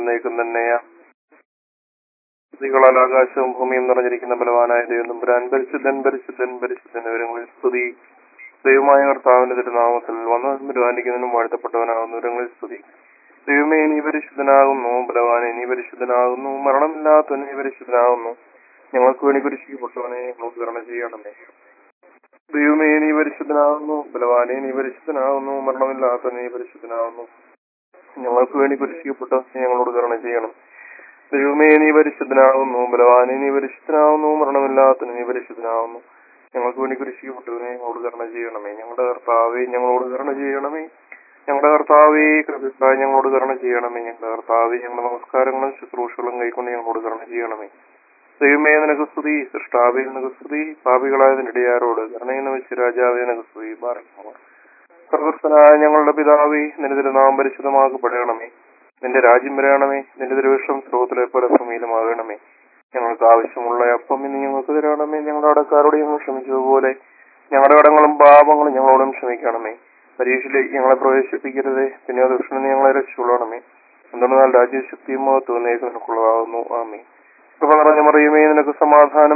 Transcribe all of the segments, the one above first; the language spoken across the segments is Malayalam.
എന്നേക്കും തന്നെയാ സ്തുതികളാൽ ആകാശവും ഭൂമിയും നിറഞ്ഞിരിക്കുന്ന ബലവാനായ ദൈവം നമ്പുരാൻ പരിശുദ്ധൻ പരിശുദ്ധൻ പരിശുദ്ധൻ വിവരങ്ങളിൽ സ്തുതി ദൈവമായ കർത്താവിന്റെ തിരുനാമത്തിൽ വന്നു ധ്വാനിക്കുന്നതിനും വാഴ്ത്തപ്പെട്ടവനാകുന്നു വിവരങ്ങളിൽ സ്തുതി ദൈവമേ നീ പരിശുദ്ധനാകുന്നു ബലവാനെ നീ പരിശുദ്ധനാകുന്നു മരണമില്ലാത്തവൻ നീ പരിശുദ്ധനാകുന്നു ഞങ്ങൾക്ക് വേണ്ടി കുരിശിക്കപ്പെട്ടവനെ ഞങ്ങൾക്ക് കരുണ ചെയ്യണമേ ദൈവമേ നീ പരിശുദ്ധനാകുന്നു ബലവാനെ നീ പരിശുദ്ധനാകുന്നു മരണമില്ലാത്തവൻ നീ പരിശുദ്ധനാകുന്നു ഞങ്ങൾക്ക് വേണ്ടി കുരിശിക്കപ്പെട്ടവനെ ഞങ്ങളോട് കരുണ ചെയ്യണം ദൈവമേ നീ പരിശുദ്ധനാകുന്നു ബലവാനെ നീ പരിശുദ്ധനാകുന്നു മരണമില്ലാത്തവൻ നീ പരിശുദ്ധനാകുന്നു ഞങ്ങൾക്ക് വേണ്ടി കുരിശിക്കപ്പെട്ടവനെ ഞങ്ങളോട് കരുണ ചെയ്യണമേ ഞങ്ങളുടെ കർത്താവെ ഞങ്ങളോട് കരുണ ചെയ്യണമേ ഞങ്ങളുടെ കർത്താവെ കൃത്യത്തായി ഞങ്ങളോട് കരുണ ചെയ്യണമേ ഞങ്ങളുടെ കർത്താവെ ഞങ്ങളുടെ നമസ്കാരങ്ങളും ശുശ്രൂഷകളും കൈക്കൊണ്ട് ഞങ്ങളോട് കരുണ ചെയ്യണമേ ദൈവമേ നിനക്ക് സ്തുതി സൃഷ്ടാവേ നിനക്ക് സ്തുതി പാപികളായതിന്റെ ഇടയാരോട് കരുണയെന്ന് വെച്ച് രാജാവേ നിനക്ക് സ്തുതി പാർക്കുന്നു സർവസ്ഥനായ ഞങ്ങളുടെ പിതാവേ നിന്റെ തിരുനാമം പരിശുദ്ധമാക്കപ്പെടണമേ നിന്റെ രാജ്യം വരണമേ നിന്റെ തിരുവിഷം സ്രോതത്തിലെ പോലെ ഭൂമിയിലുമാകണമേ ഞങ്ങൾക്ക് ആവശ്യമുള്ള അപ്പം ഇന്ന് ഞങ്ങൾക്ക് തരണമേ ഞങ്ങളുടെ അടക്കാരോട് ഞങ്ങൾ ക്ഷമിച്ചതുപോലെ ഞങ്ങളുടെ കടങ്ങളും പാപങ്ങളും ഞങ്ങളോടും ക്ഷമിക്കണമേ പരീക്ഷയിലേക്ക് ഞങ്ങളെ പ്രവേശിപ്പിക്കരുതേ പിന്നെ ദുഷ്ടനെ ഞങ്ങളെ രക്ഷിക്കൊള്ളണമേ എന്തുകൊണ്ടാൽ രാജ്യശക്തിയും മഹത്വം നിനക്കുള്ളതാകുന്നു ആമേ കൃപ നിറഞ്ഞ മറിയുമേ നിനക്ക് സമാധാനം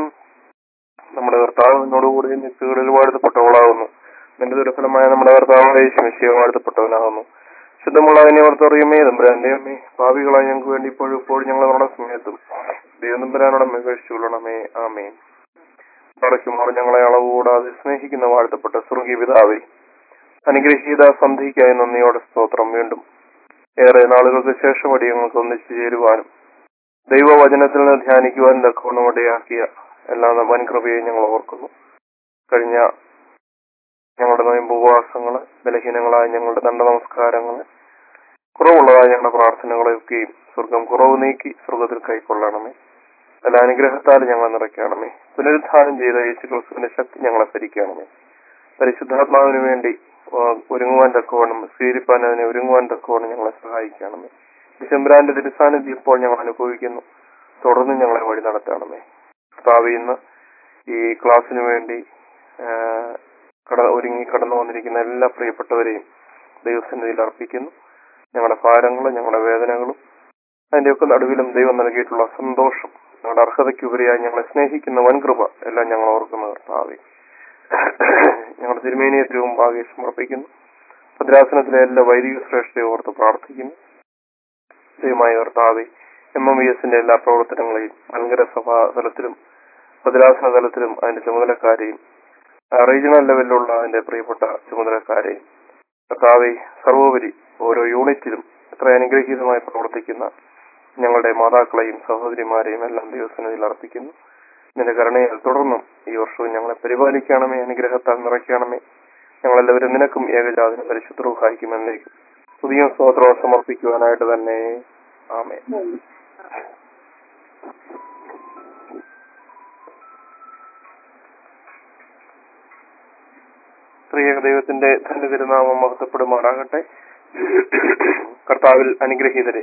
നമ്മുടെ കർത്താവ് നിന്നോടുകൂടി നിത്യകളിൽ വാഴ്ത്തപ്പെട്ടവളാകുന്നു നിന്റെ ദുരഫലമായ നമ്മുടെ കർത്താവായ ശമിശിയ വാഴ്ത്തപ്പെട്ടവനാകുന്നു ശുദ്ധമുള്ള അതിനെ ഓർത്തറിയുമേ തമ്പുരാന്റെ അമ്മേ ഭാവികളായി ഞങ്ങൾക്ക് വേണ്ടി ഇപ്പോഴും ഇപ്പോഴും ഞങ്ങൾ നമ്മുടെ സമയത്തും ദൈവം തമ്പുരാനോട് അപേക്ഷിച്ചുകൊള്ളണമേ ആമേ പടയ്ക്കുമ്പോൾ ഞങ്ങളെ അളവുകൂടാതെ സ്നേഹിക്കുന്ന വാഴ്ത്തപ്പെട്ട സ്വർഗീയ പിതാവേ അനുഗ്രഹീത സന്ധിക്കായി നന്ദിയോടെ സ്തോത്രം വീണ്ടും ഏറെ നാളുകൾക്ക് ശേഷം അടി ഞങ്ങൾക്ക് ഒന്നിച്ചു ചേരുവാനും ദൈവവചനത്തിൽ നിന്ന് ധ്യാനിക്കുവാൻ തക്കവണ്ണം ഇടയാക്കിയ എല്ലാ വൻകൃപയെ ഞങ്ങൾ ഓർക്കുന്നു കഴിഞ്ഞ ഞങ്ങളുടെ നോയമ്പ് ഉപവാസങ്ങള് ബലഹീനങ്ങളായ ഞങ്ങളുടെ ദണ്ഡ നമസ്കാരങ്ങള് കുറവുള്ളതായ ഞങ്ങളുടെ പ്രാർത്ഥനകളെയൊക്കെയും സ്വർഗം കുറവ് നീക്കി സ്വർഗത്തിൽ കൈക്കൊള്ളണമേ എല്ലാ അനുഗ്രഹത്താൽ ഞങ്ങൾ നിറയ്ക്കണമേ പുനരുദ്ധാനം ചെയ്ത യേശു ക്രിസ്തുവിന്റെ ശക്തി ഞങ്ങളെ ഭരിക്കണമേ പരിശുദ്ധാത്മാവിന് വേണ്ടി ആ, ഒരുങ്ങുവാൻ തക്കവണ്ണം സ്വീകരിപ്പാൻ അതിനെ ഒരുങ്ങുവാൻ തക്കവണ്ണം ഞങ്ങളെ സഹായിക്കണമേ ഡിസംബറാന്റെ തിരുസാന്നിധ്യം ഇപ്പോൾ ഞങ്ങൾ അനുഭവിക്കുന്നു തുടർന്ന് ഞങ്ങളെ വഴി നടത്തണമേ കർത്താവ് ഇന്ന് ഈ ക്ലാസ്സിന് വേണ്ടി ആ, കട ഒരുങ്ങി കടന്നു വന്നിരിക്കുന്ന എല്ലാ പ്രിയപ്പെട്ടവരെയും ദൈവസന്നിധിയിൽ അർപ്പിക്കുന്നു ഞങ്ങളുടെ ഭാരങ്ങളും ഞങ്ങളുടെ വേദനകളും അതിന്റെയൊക്കെ നടുവിലും ദൈവം നൽകിയിട്ടുള്ള സന്തോഷം ഞങ്ങളുടെ അർഹതയ്ക്കുപരിയായി ഞങ്ങളെ സ്നേഹിക്കുന്ന വൻകൃപ എല്ലാം ഞങ്ങൾ ഓർക്കുന്ന കർത്താവെ ഞങ്ങളുടെ തിരുമേനിയത്തിന് മുമ്പാകെ സമർപ്പിക്കുന്നു ഭദ്രാസനത്തിലെ എല്ലാ വൈദിക ശ്രേഷ്ഠയെ ഓർത്ത് പ്രാർത്ഥിക്കുന്നു ദൈവമായ കർത്താവെ എം എം വി എസിന്റെ എല്ലാ പ്രവർത്തനങ്ങളെയും മലങ്കര സഭാ തലത്തിലും ഭദ്രാസന തലത്തിലും അതിന്റെ ചുമതലക്കാരെയും ആ, റീജിയണൽ ലെവലിലുള്ള അതിന്റെ പ്രിയപ്പെട്ട ചുമതലക്കാരെയും കർത്താവെ സർവോപരി ഓരോ യൂണിറ്റിലും എത്ര അനുഗ്രഹീതമായി പ്രവർത്തിക്കുന്ന ഞങ്ങളുടെ മാതാക്കളെയും സഹോദരിമാരെയും എല്ലാം ദൈവസന്നിധിയിൽ അർപ്പിക്കുന്നു നിന്റെ കരുണയാൽ തുടർന്നും ഈ വർഷവും ഞങ്ങളെ പരിപാലിക്കണമേ അനുഗ്രഹത്താൽ നിറയ്ക്കണമേ ഞങ്ങളെല്ലാവരും നിനക്കും ഏകജാതിന് പരിശുദ്ധ സഹായിക്കുമെന്നേക്കും പുതിയ സ്തോത്രവും സമർപ്പിക്കുവാനായിട്ട് തന്നെ ആമേ സ്ത്രീയക ദൈവത്തിന്റെ ധന്യ തിരുനാമം മഹത്വപ്പെടുമാറാകട്ടെ കർത്താവിൽ അനുഗ്രഹീതരെ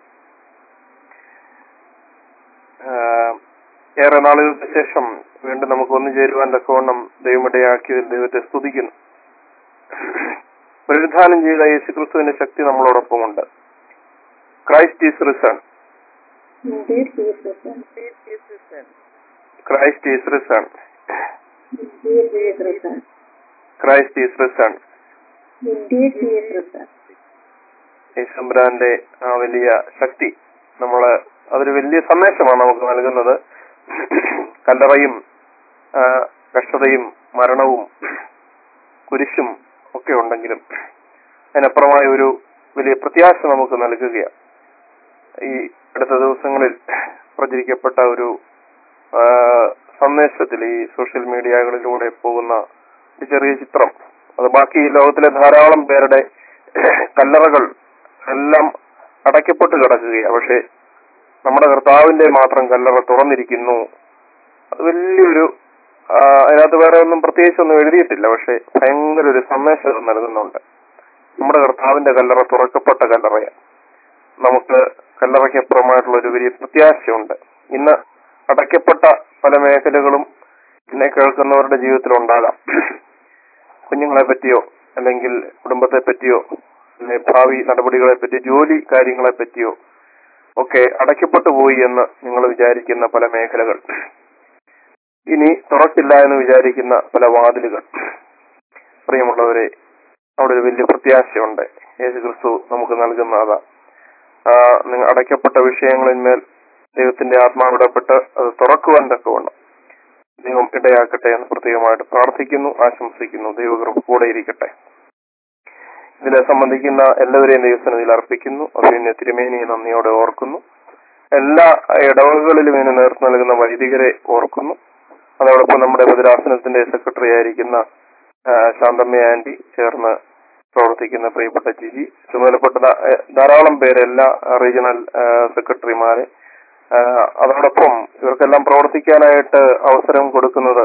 ആഹ് ഏറെ നാളുകൾക്ക് ശേഷം വീണ്ടും നമുക്ക് ഒന്നു ചേരുവാൻ തക്കവണ്ണം ദൈവമിടയാക്കിയതിൽ ദൈവത്തെ സ്തുതിക്കുന്നു പുനരുദ്ധാനം ചെയ്ത യേശുക്രിസ്തുവിന്റെ ശക്തി നമ്മളോടൊപ്പമുണ്ട് Christ is risen Indeed, he is risen. Christ is risen Indeed, he is risen. Christ is risen Indeed, he is risen. യേശുബ്രാന്റെ ആ വലിയ ശക്തി നമ്മള് അതൊരു വലിയ സന്ദേശമാണ് നമുക്ക് നൽകുന്നത് കല്ലറയും ആ, കഷ്ടതയും മരണവും കുരിശും ഒക്കെ ഉണ്ടെങ്കിലും അതിനപ്പുറമായ ഒരു വലിയ പ്രത്യാശ നമുക്ക് നൽകുകയാണ് ഈ അടുത്ത ദിവസങ്ങളിൽ പ്രചരിക്കപ്പെട്ട ഒരു ആ, സന്ദേശത്തിൽ ഈ സോഷ്യൽ മീഡിയകളിലൂടെ പോകുന്ന ഒരു ചെറിയ ചിത്രം അത് ബാക്കി ലോകത്തിലെ ധാരാളം പേരുടെ കല്ലറകൾ എല്ലാം അടയ്ക്കപ്പെട്ട് കിടക്കുകയാണ് പക്ഷെ നമ്മുടെ കർത്താവിന്റെ മാത്രം കല്ലറ തുറന്നിരിക്കുന്നു അത് വലിയൊരു ആ, അതിനകത്ത് വേറെ ഒന്നും പ്രത്യേകിച്ച് ഒന്നും എഴുതിയിട്ടില്ല പക്ഷെ ഭയങ്കര ഒരു സന്ദേശം അത് നൽകുന്നുണ്ട് നമ്മുടെ കർത്താവിന്റെ കല്ലറ തുറക്കപ്പെട്ട കല്ലറയാണ് നമുക്ക് കല്ലറയ്ക്കപ്പുറമായിട്ടുള്ള ഒരു വലിയ പ്രത്യാശയുണ്ട് ഇന്ന് അടയ്ക്കപ്പെട്ട പല മേഖലകളും എന്നെ കേൾക്കുന്നവരുടെ ജീവിതത്തിൽ ഉണ്ടാകാം കുഞ്ഞുങ്ങളെ പറ്റിയോ അല്ലെങ്കിൽ കുടുംബത്തെ പറ്റിയോ അല്ലെങ്കിൽ ഭാവി നടപടികളെ പറ്റി ജോലി കാര്യങ്ങളെ പറ്റിയോ ഒക്കെ അടയ്ക്കപ്പെട്ടു പോയി എന്ന് നിങ്ങൾ വിചാരിക്കുന്ന പല മേഖലകൾ ഇനി തുറക്കില്ല എന്ന് വിചാരിക്കുന്ന പല വാതിലുകൾ പ്രിയമുള്ളവരെ അവിടെ ഒരു വലിയ പ്രത്യാശയുണ്ട് യേശു ക്രിസ്തു നമുക്ക് നൽകുന്ന അതാ ആ, നിങ്ങൾ അടയ്ക്കപ്പെട്ട വിഷയങ്ങളിന്മേൽ ദൈവത്തിന്റെ ആത്മാവിടപെട്ട് അത് തുറക്കുവാൻ തക്കവണ്ണം ദൈവം ഇടയാക്കട്ടെ എന്ന് പ്രത്യേകമായിട്ട് പ്രാർത്ഥിക്കുന്നു ആശംസിക്കുന്നു ദൈവകൃപ കൂടെ ഇരിക്കട്ടെ ഇതിനെ സംബന്ധിക്കുന്ന എല്ലാവരെയും ദൈവസന്നിധിയിൽ അർപ്പിക്കുന്നു അഭിനയ തിരുമേനിയെ നന്ദിയോടെ ഓർക്കുന്നു എല്ലാ ഇടവകകളിലും ഇതിന് നേതൃത്വം നൽകുന്ന വൈദികരെ ഓർക്കുന്നു അതോടൊപ്പം നമ്മുടെ ഭദ്രാസനത്തിന്റെ സെക്രട്ടറി ആയിരിക്കുന്ന ആ, ശാന്തമ്മ ആന്റി ചേർന്ന് പ്രവർത്തിക്കുന്ന പ്രിയപ്പെട്ട ജിജി ചുമതലപ്പെട്ട ധാ- ഏ, ധാരാളം പേര് എല്ലാ റീജിയണൽ സെക്രട്ടറിമാര് ആ, അതോടൊപ്പം ഇവർക്കെല്ലാം പ്രവർത്തിക്കാനായിട്ട് അവസരം കൊടുക്കുന്നത്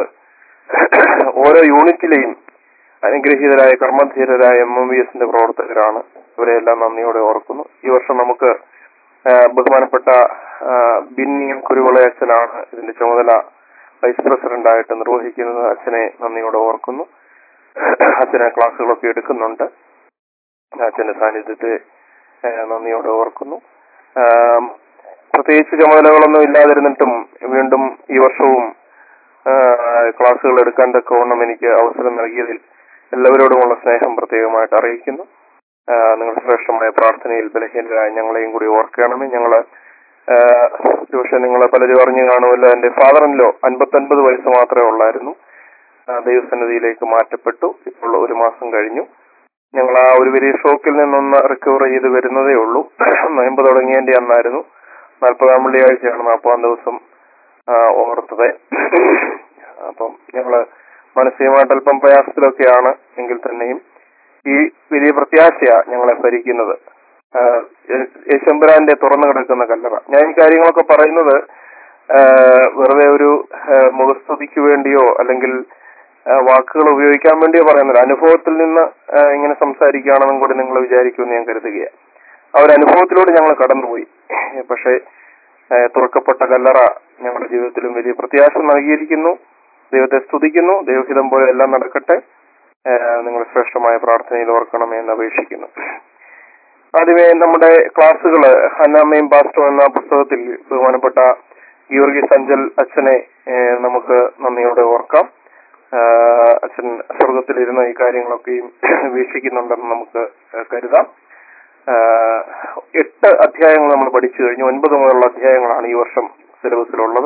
ഓരോ യൂണിറ്റിലെയും അനുഗ്രഹീതരായ കർമ്മധീരരായ എം എം വി എസിന്റെ പ്രവർത്തകരാണ് ഇവരെല്ലാം നന്ദിയോടെ ഓർക്കുന്നു ഈ വർഷം നമുക്ക് ആ, ബഹുമാനപ്പെട്ട ആ, ബിന്നിയം കുരുവിള അച്ഛനാണ് ഇതിന്റെ ചുമതല വൈസ് പ്രസിഡന്റായിട്ട് നിർവഹിക്കുന്നത് അച്ഛനെ നന്ദിയോടെ ഓർക്കുന്നു അച്ഛനെ ക്ലാസ്സുകളൊക്കെ എടുക്കുന്നുണ്ട് അച്ഛന്റെ സാന്നിധ്യത്തെ ആ, നന്ദിയോടെ ഓർക്കുന്നു ആ, പ്രത്യേകിച്ച് ചുമതലകളൊന്നും ഇല്ലാതിരുന്നിട്ടും വീണ്ടും ഈ വർഷവും ആ, ക്ലാസ്സുകൾ എടുക്കാൻ തക്കവണ്ണം എനിക്ക് അവസരം നൽകിയതിൽ എല്ലാവരോടുമുള്ള സ്നേഹം പ്രത്യേകമായിട്ട് അറിയിക്കുന്നു ആ, നിങ്ങളുടെ ശ്രേഷ്ഠമായ പ്രാർത്ഥനയിൽ ബലഹീനരായ ഞങ്ങളെയും കൂടി ഓർക്കണമേ ഞങ്ങള് ആ, ഒരുപക്ഷെ നിങ്ങളെ പലരും അറിഞ്ഞു കാണുമല്ലോ എന്റെ ഫാദറിനിലോ അൻപത്തൊൻപത് വയസ്സ് മാത്രമേ ഉള്ളായിരുന്നു ആ, ദൈവസന്നിധിയിലേക്ക് മാറ്റപ്പെട്ടു ഇപ്പോൾ ഒരു മാസം കഴിഞ്ഞു ഞങ്ങൾ ആ ഒരു വലിയ ഷോക്കിൽ നിന്നൊന്ന് റിക്കവർ ചെയ്ത് വരുന്നതേ ഉള്ളൂ നോയമ്പ് തുടങ്ങിയതിന്റെ അന്നായിരുന്നു നാൽപ്പതാം വെള്ളിയാഴ്ചയാണ് നാൽപ്പതാം ദിവസം ആ, ഓർത്തത് അപ്പം ഞങ്ങള് മാനസികമായിട്ട് അല്പം പ്രയാസത്തിലൊക്കെയാണ് എങ്കിൽ തന്നെയും ഈ വലിയ പ്രത്യാശയാ ഞങ്ങളെ ഭരിക്കുന്നത് ആ, യേ- യേശുമ്പുരാന്റെ തുറന്നു കിടക്കുന്ന കല്ലറ ഞാൻ ഈ കാര്യങ്ങളൊക്കെ പറയുന്നത് ആ, വെറുതെ ഒരു ആ, മുഖസ്തുതിക്ക് വേണ്ടിയോ അല്ലെങ്കിൽ ആ, വാക്കുകൾ ഉപയോഗിക്കാൻ വേണ്ടിയോ പറയുന്നില്ല അനുഭവത്തിൽ നിന്ന് ആ, ഇങ്ങനെ സംസാരിക്കുകയാണെന്നും കൂടി നിങ്ങൾ വിചാരിക്കുമെന്ന് ഞാൻ കരുതുകയാണ് ആ ഒരു അനുഭവത്തിലൂടെ ഞങ്ങൾ കടന്നുപോയി പക്ഷേ ആ, തുറക്കപ്പെട്ട കല്ലറ ഞങ്ങളുടെ ജീവിതത്തിലും വലിയ പ്രത്യാശ നൽകിയിരിക്കുന്നു ദൈവത്തെ സ്തുതിക്കുന്നു ദൈവഹിതം പോലെ എല്ലാം നടക്കട്ടെ ആ, നിങ്ങൾ ശ്രേഷ്ഠമായ പ്രാർത്ഥനയിൽ ഓർക്കണമേ എന്ന് അപേക്ഷിക്കുന്നു ആദ്യമേ നമ്മുടെ ക്ലാസ്സുകള് ഹന്നാമയും പാസ്റ്റോ എന്ന പുസ്തകത്തിൽ ബഹുമാനപ്പെട്ട ഗീവർഗി സഞ്ചൽ അച്ഛനെ ഏ, നമുക്ക് നന്ദിയോടെ ഓർക്കാം ആ, അച്ഛൻ സ്വർഗത്തിലിരുന്ന ഈ കാര്യങ്ങളൊക്കെയും വീക്ഷിക്കുന്നുണ്ടെന്ന് നമുക്ക് കരുതാം ആ, എട്ട് അധ്യായങ്ങൾ നമ്മൾ പഠിച്ചു കഴിഞ്ഞു ഒൻപത് മുതലുള്ള അധ്യായങ്ങളാണ് ഈ വർഷം സിലബസിലുള്ളത്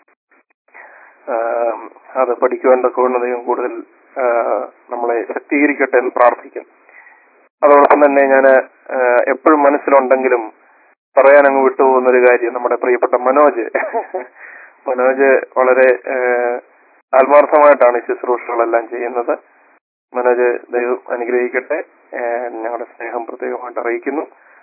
ആ, അത് പഠിക്കുവാൻ തക്കവണ്ണം ദൈവം കൂടുതൽ ആ, നമ്മളെ ശക്തീകരിക്കട്ടെ എന്ന് പ്രാർത്ഥിക്കും അതോടൊപ്പം തന്നെ ഞാൻ എപ്പോഴും മനസ്സിലുണ്ടെങ്കിലും പറയാൻ അങ്ങ് വിട്ടുപോകുന്ന ഒരു കാര്യം നമ്മുടെ പ്രിയപ്പെട്ട മനോജ് മനോജ് വളരെ ആ, ആത്മാർത്ഥമായിട്ടാണ് ഈ ശുശ്രൂഷകളെല്ലാം ചെയ്യുന്നത് മനോജ് ദൈവം അനുഗ്രഹിക്കട്ടെ ആ, ഞങ്ങളുടെ സ്നേഹം പ്രത്യേകമായിട്ട് അറിയിക്കുന്നു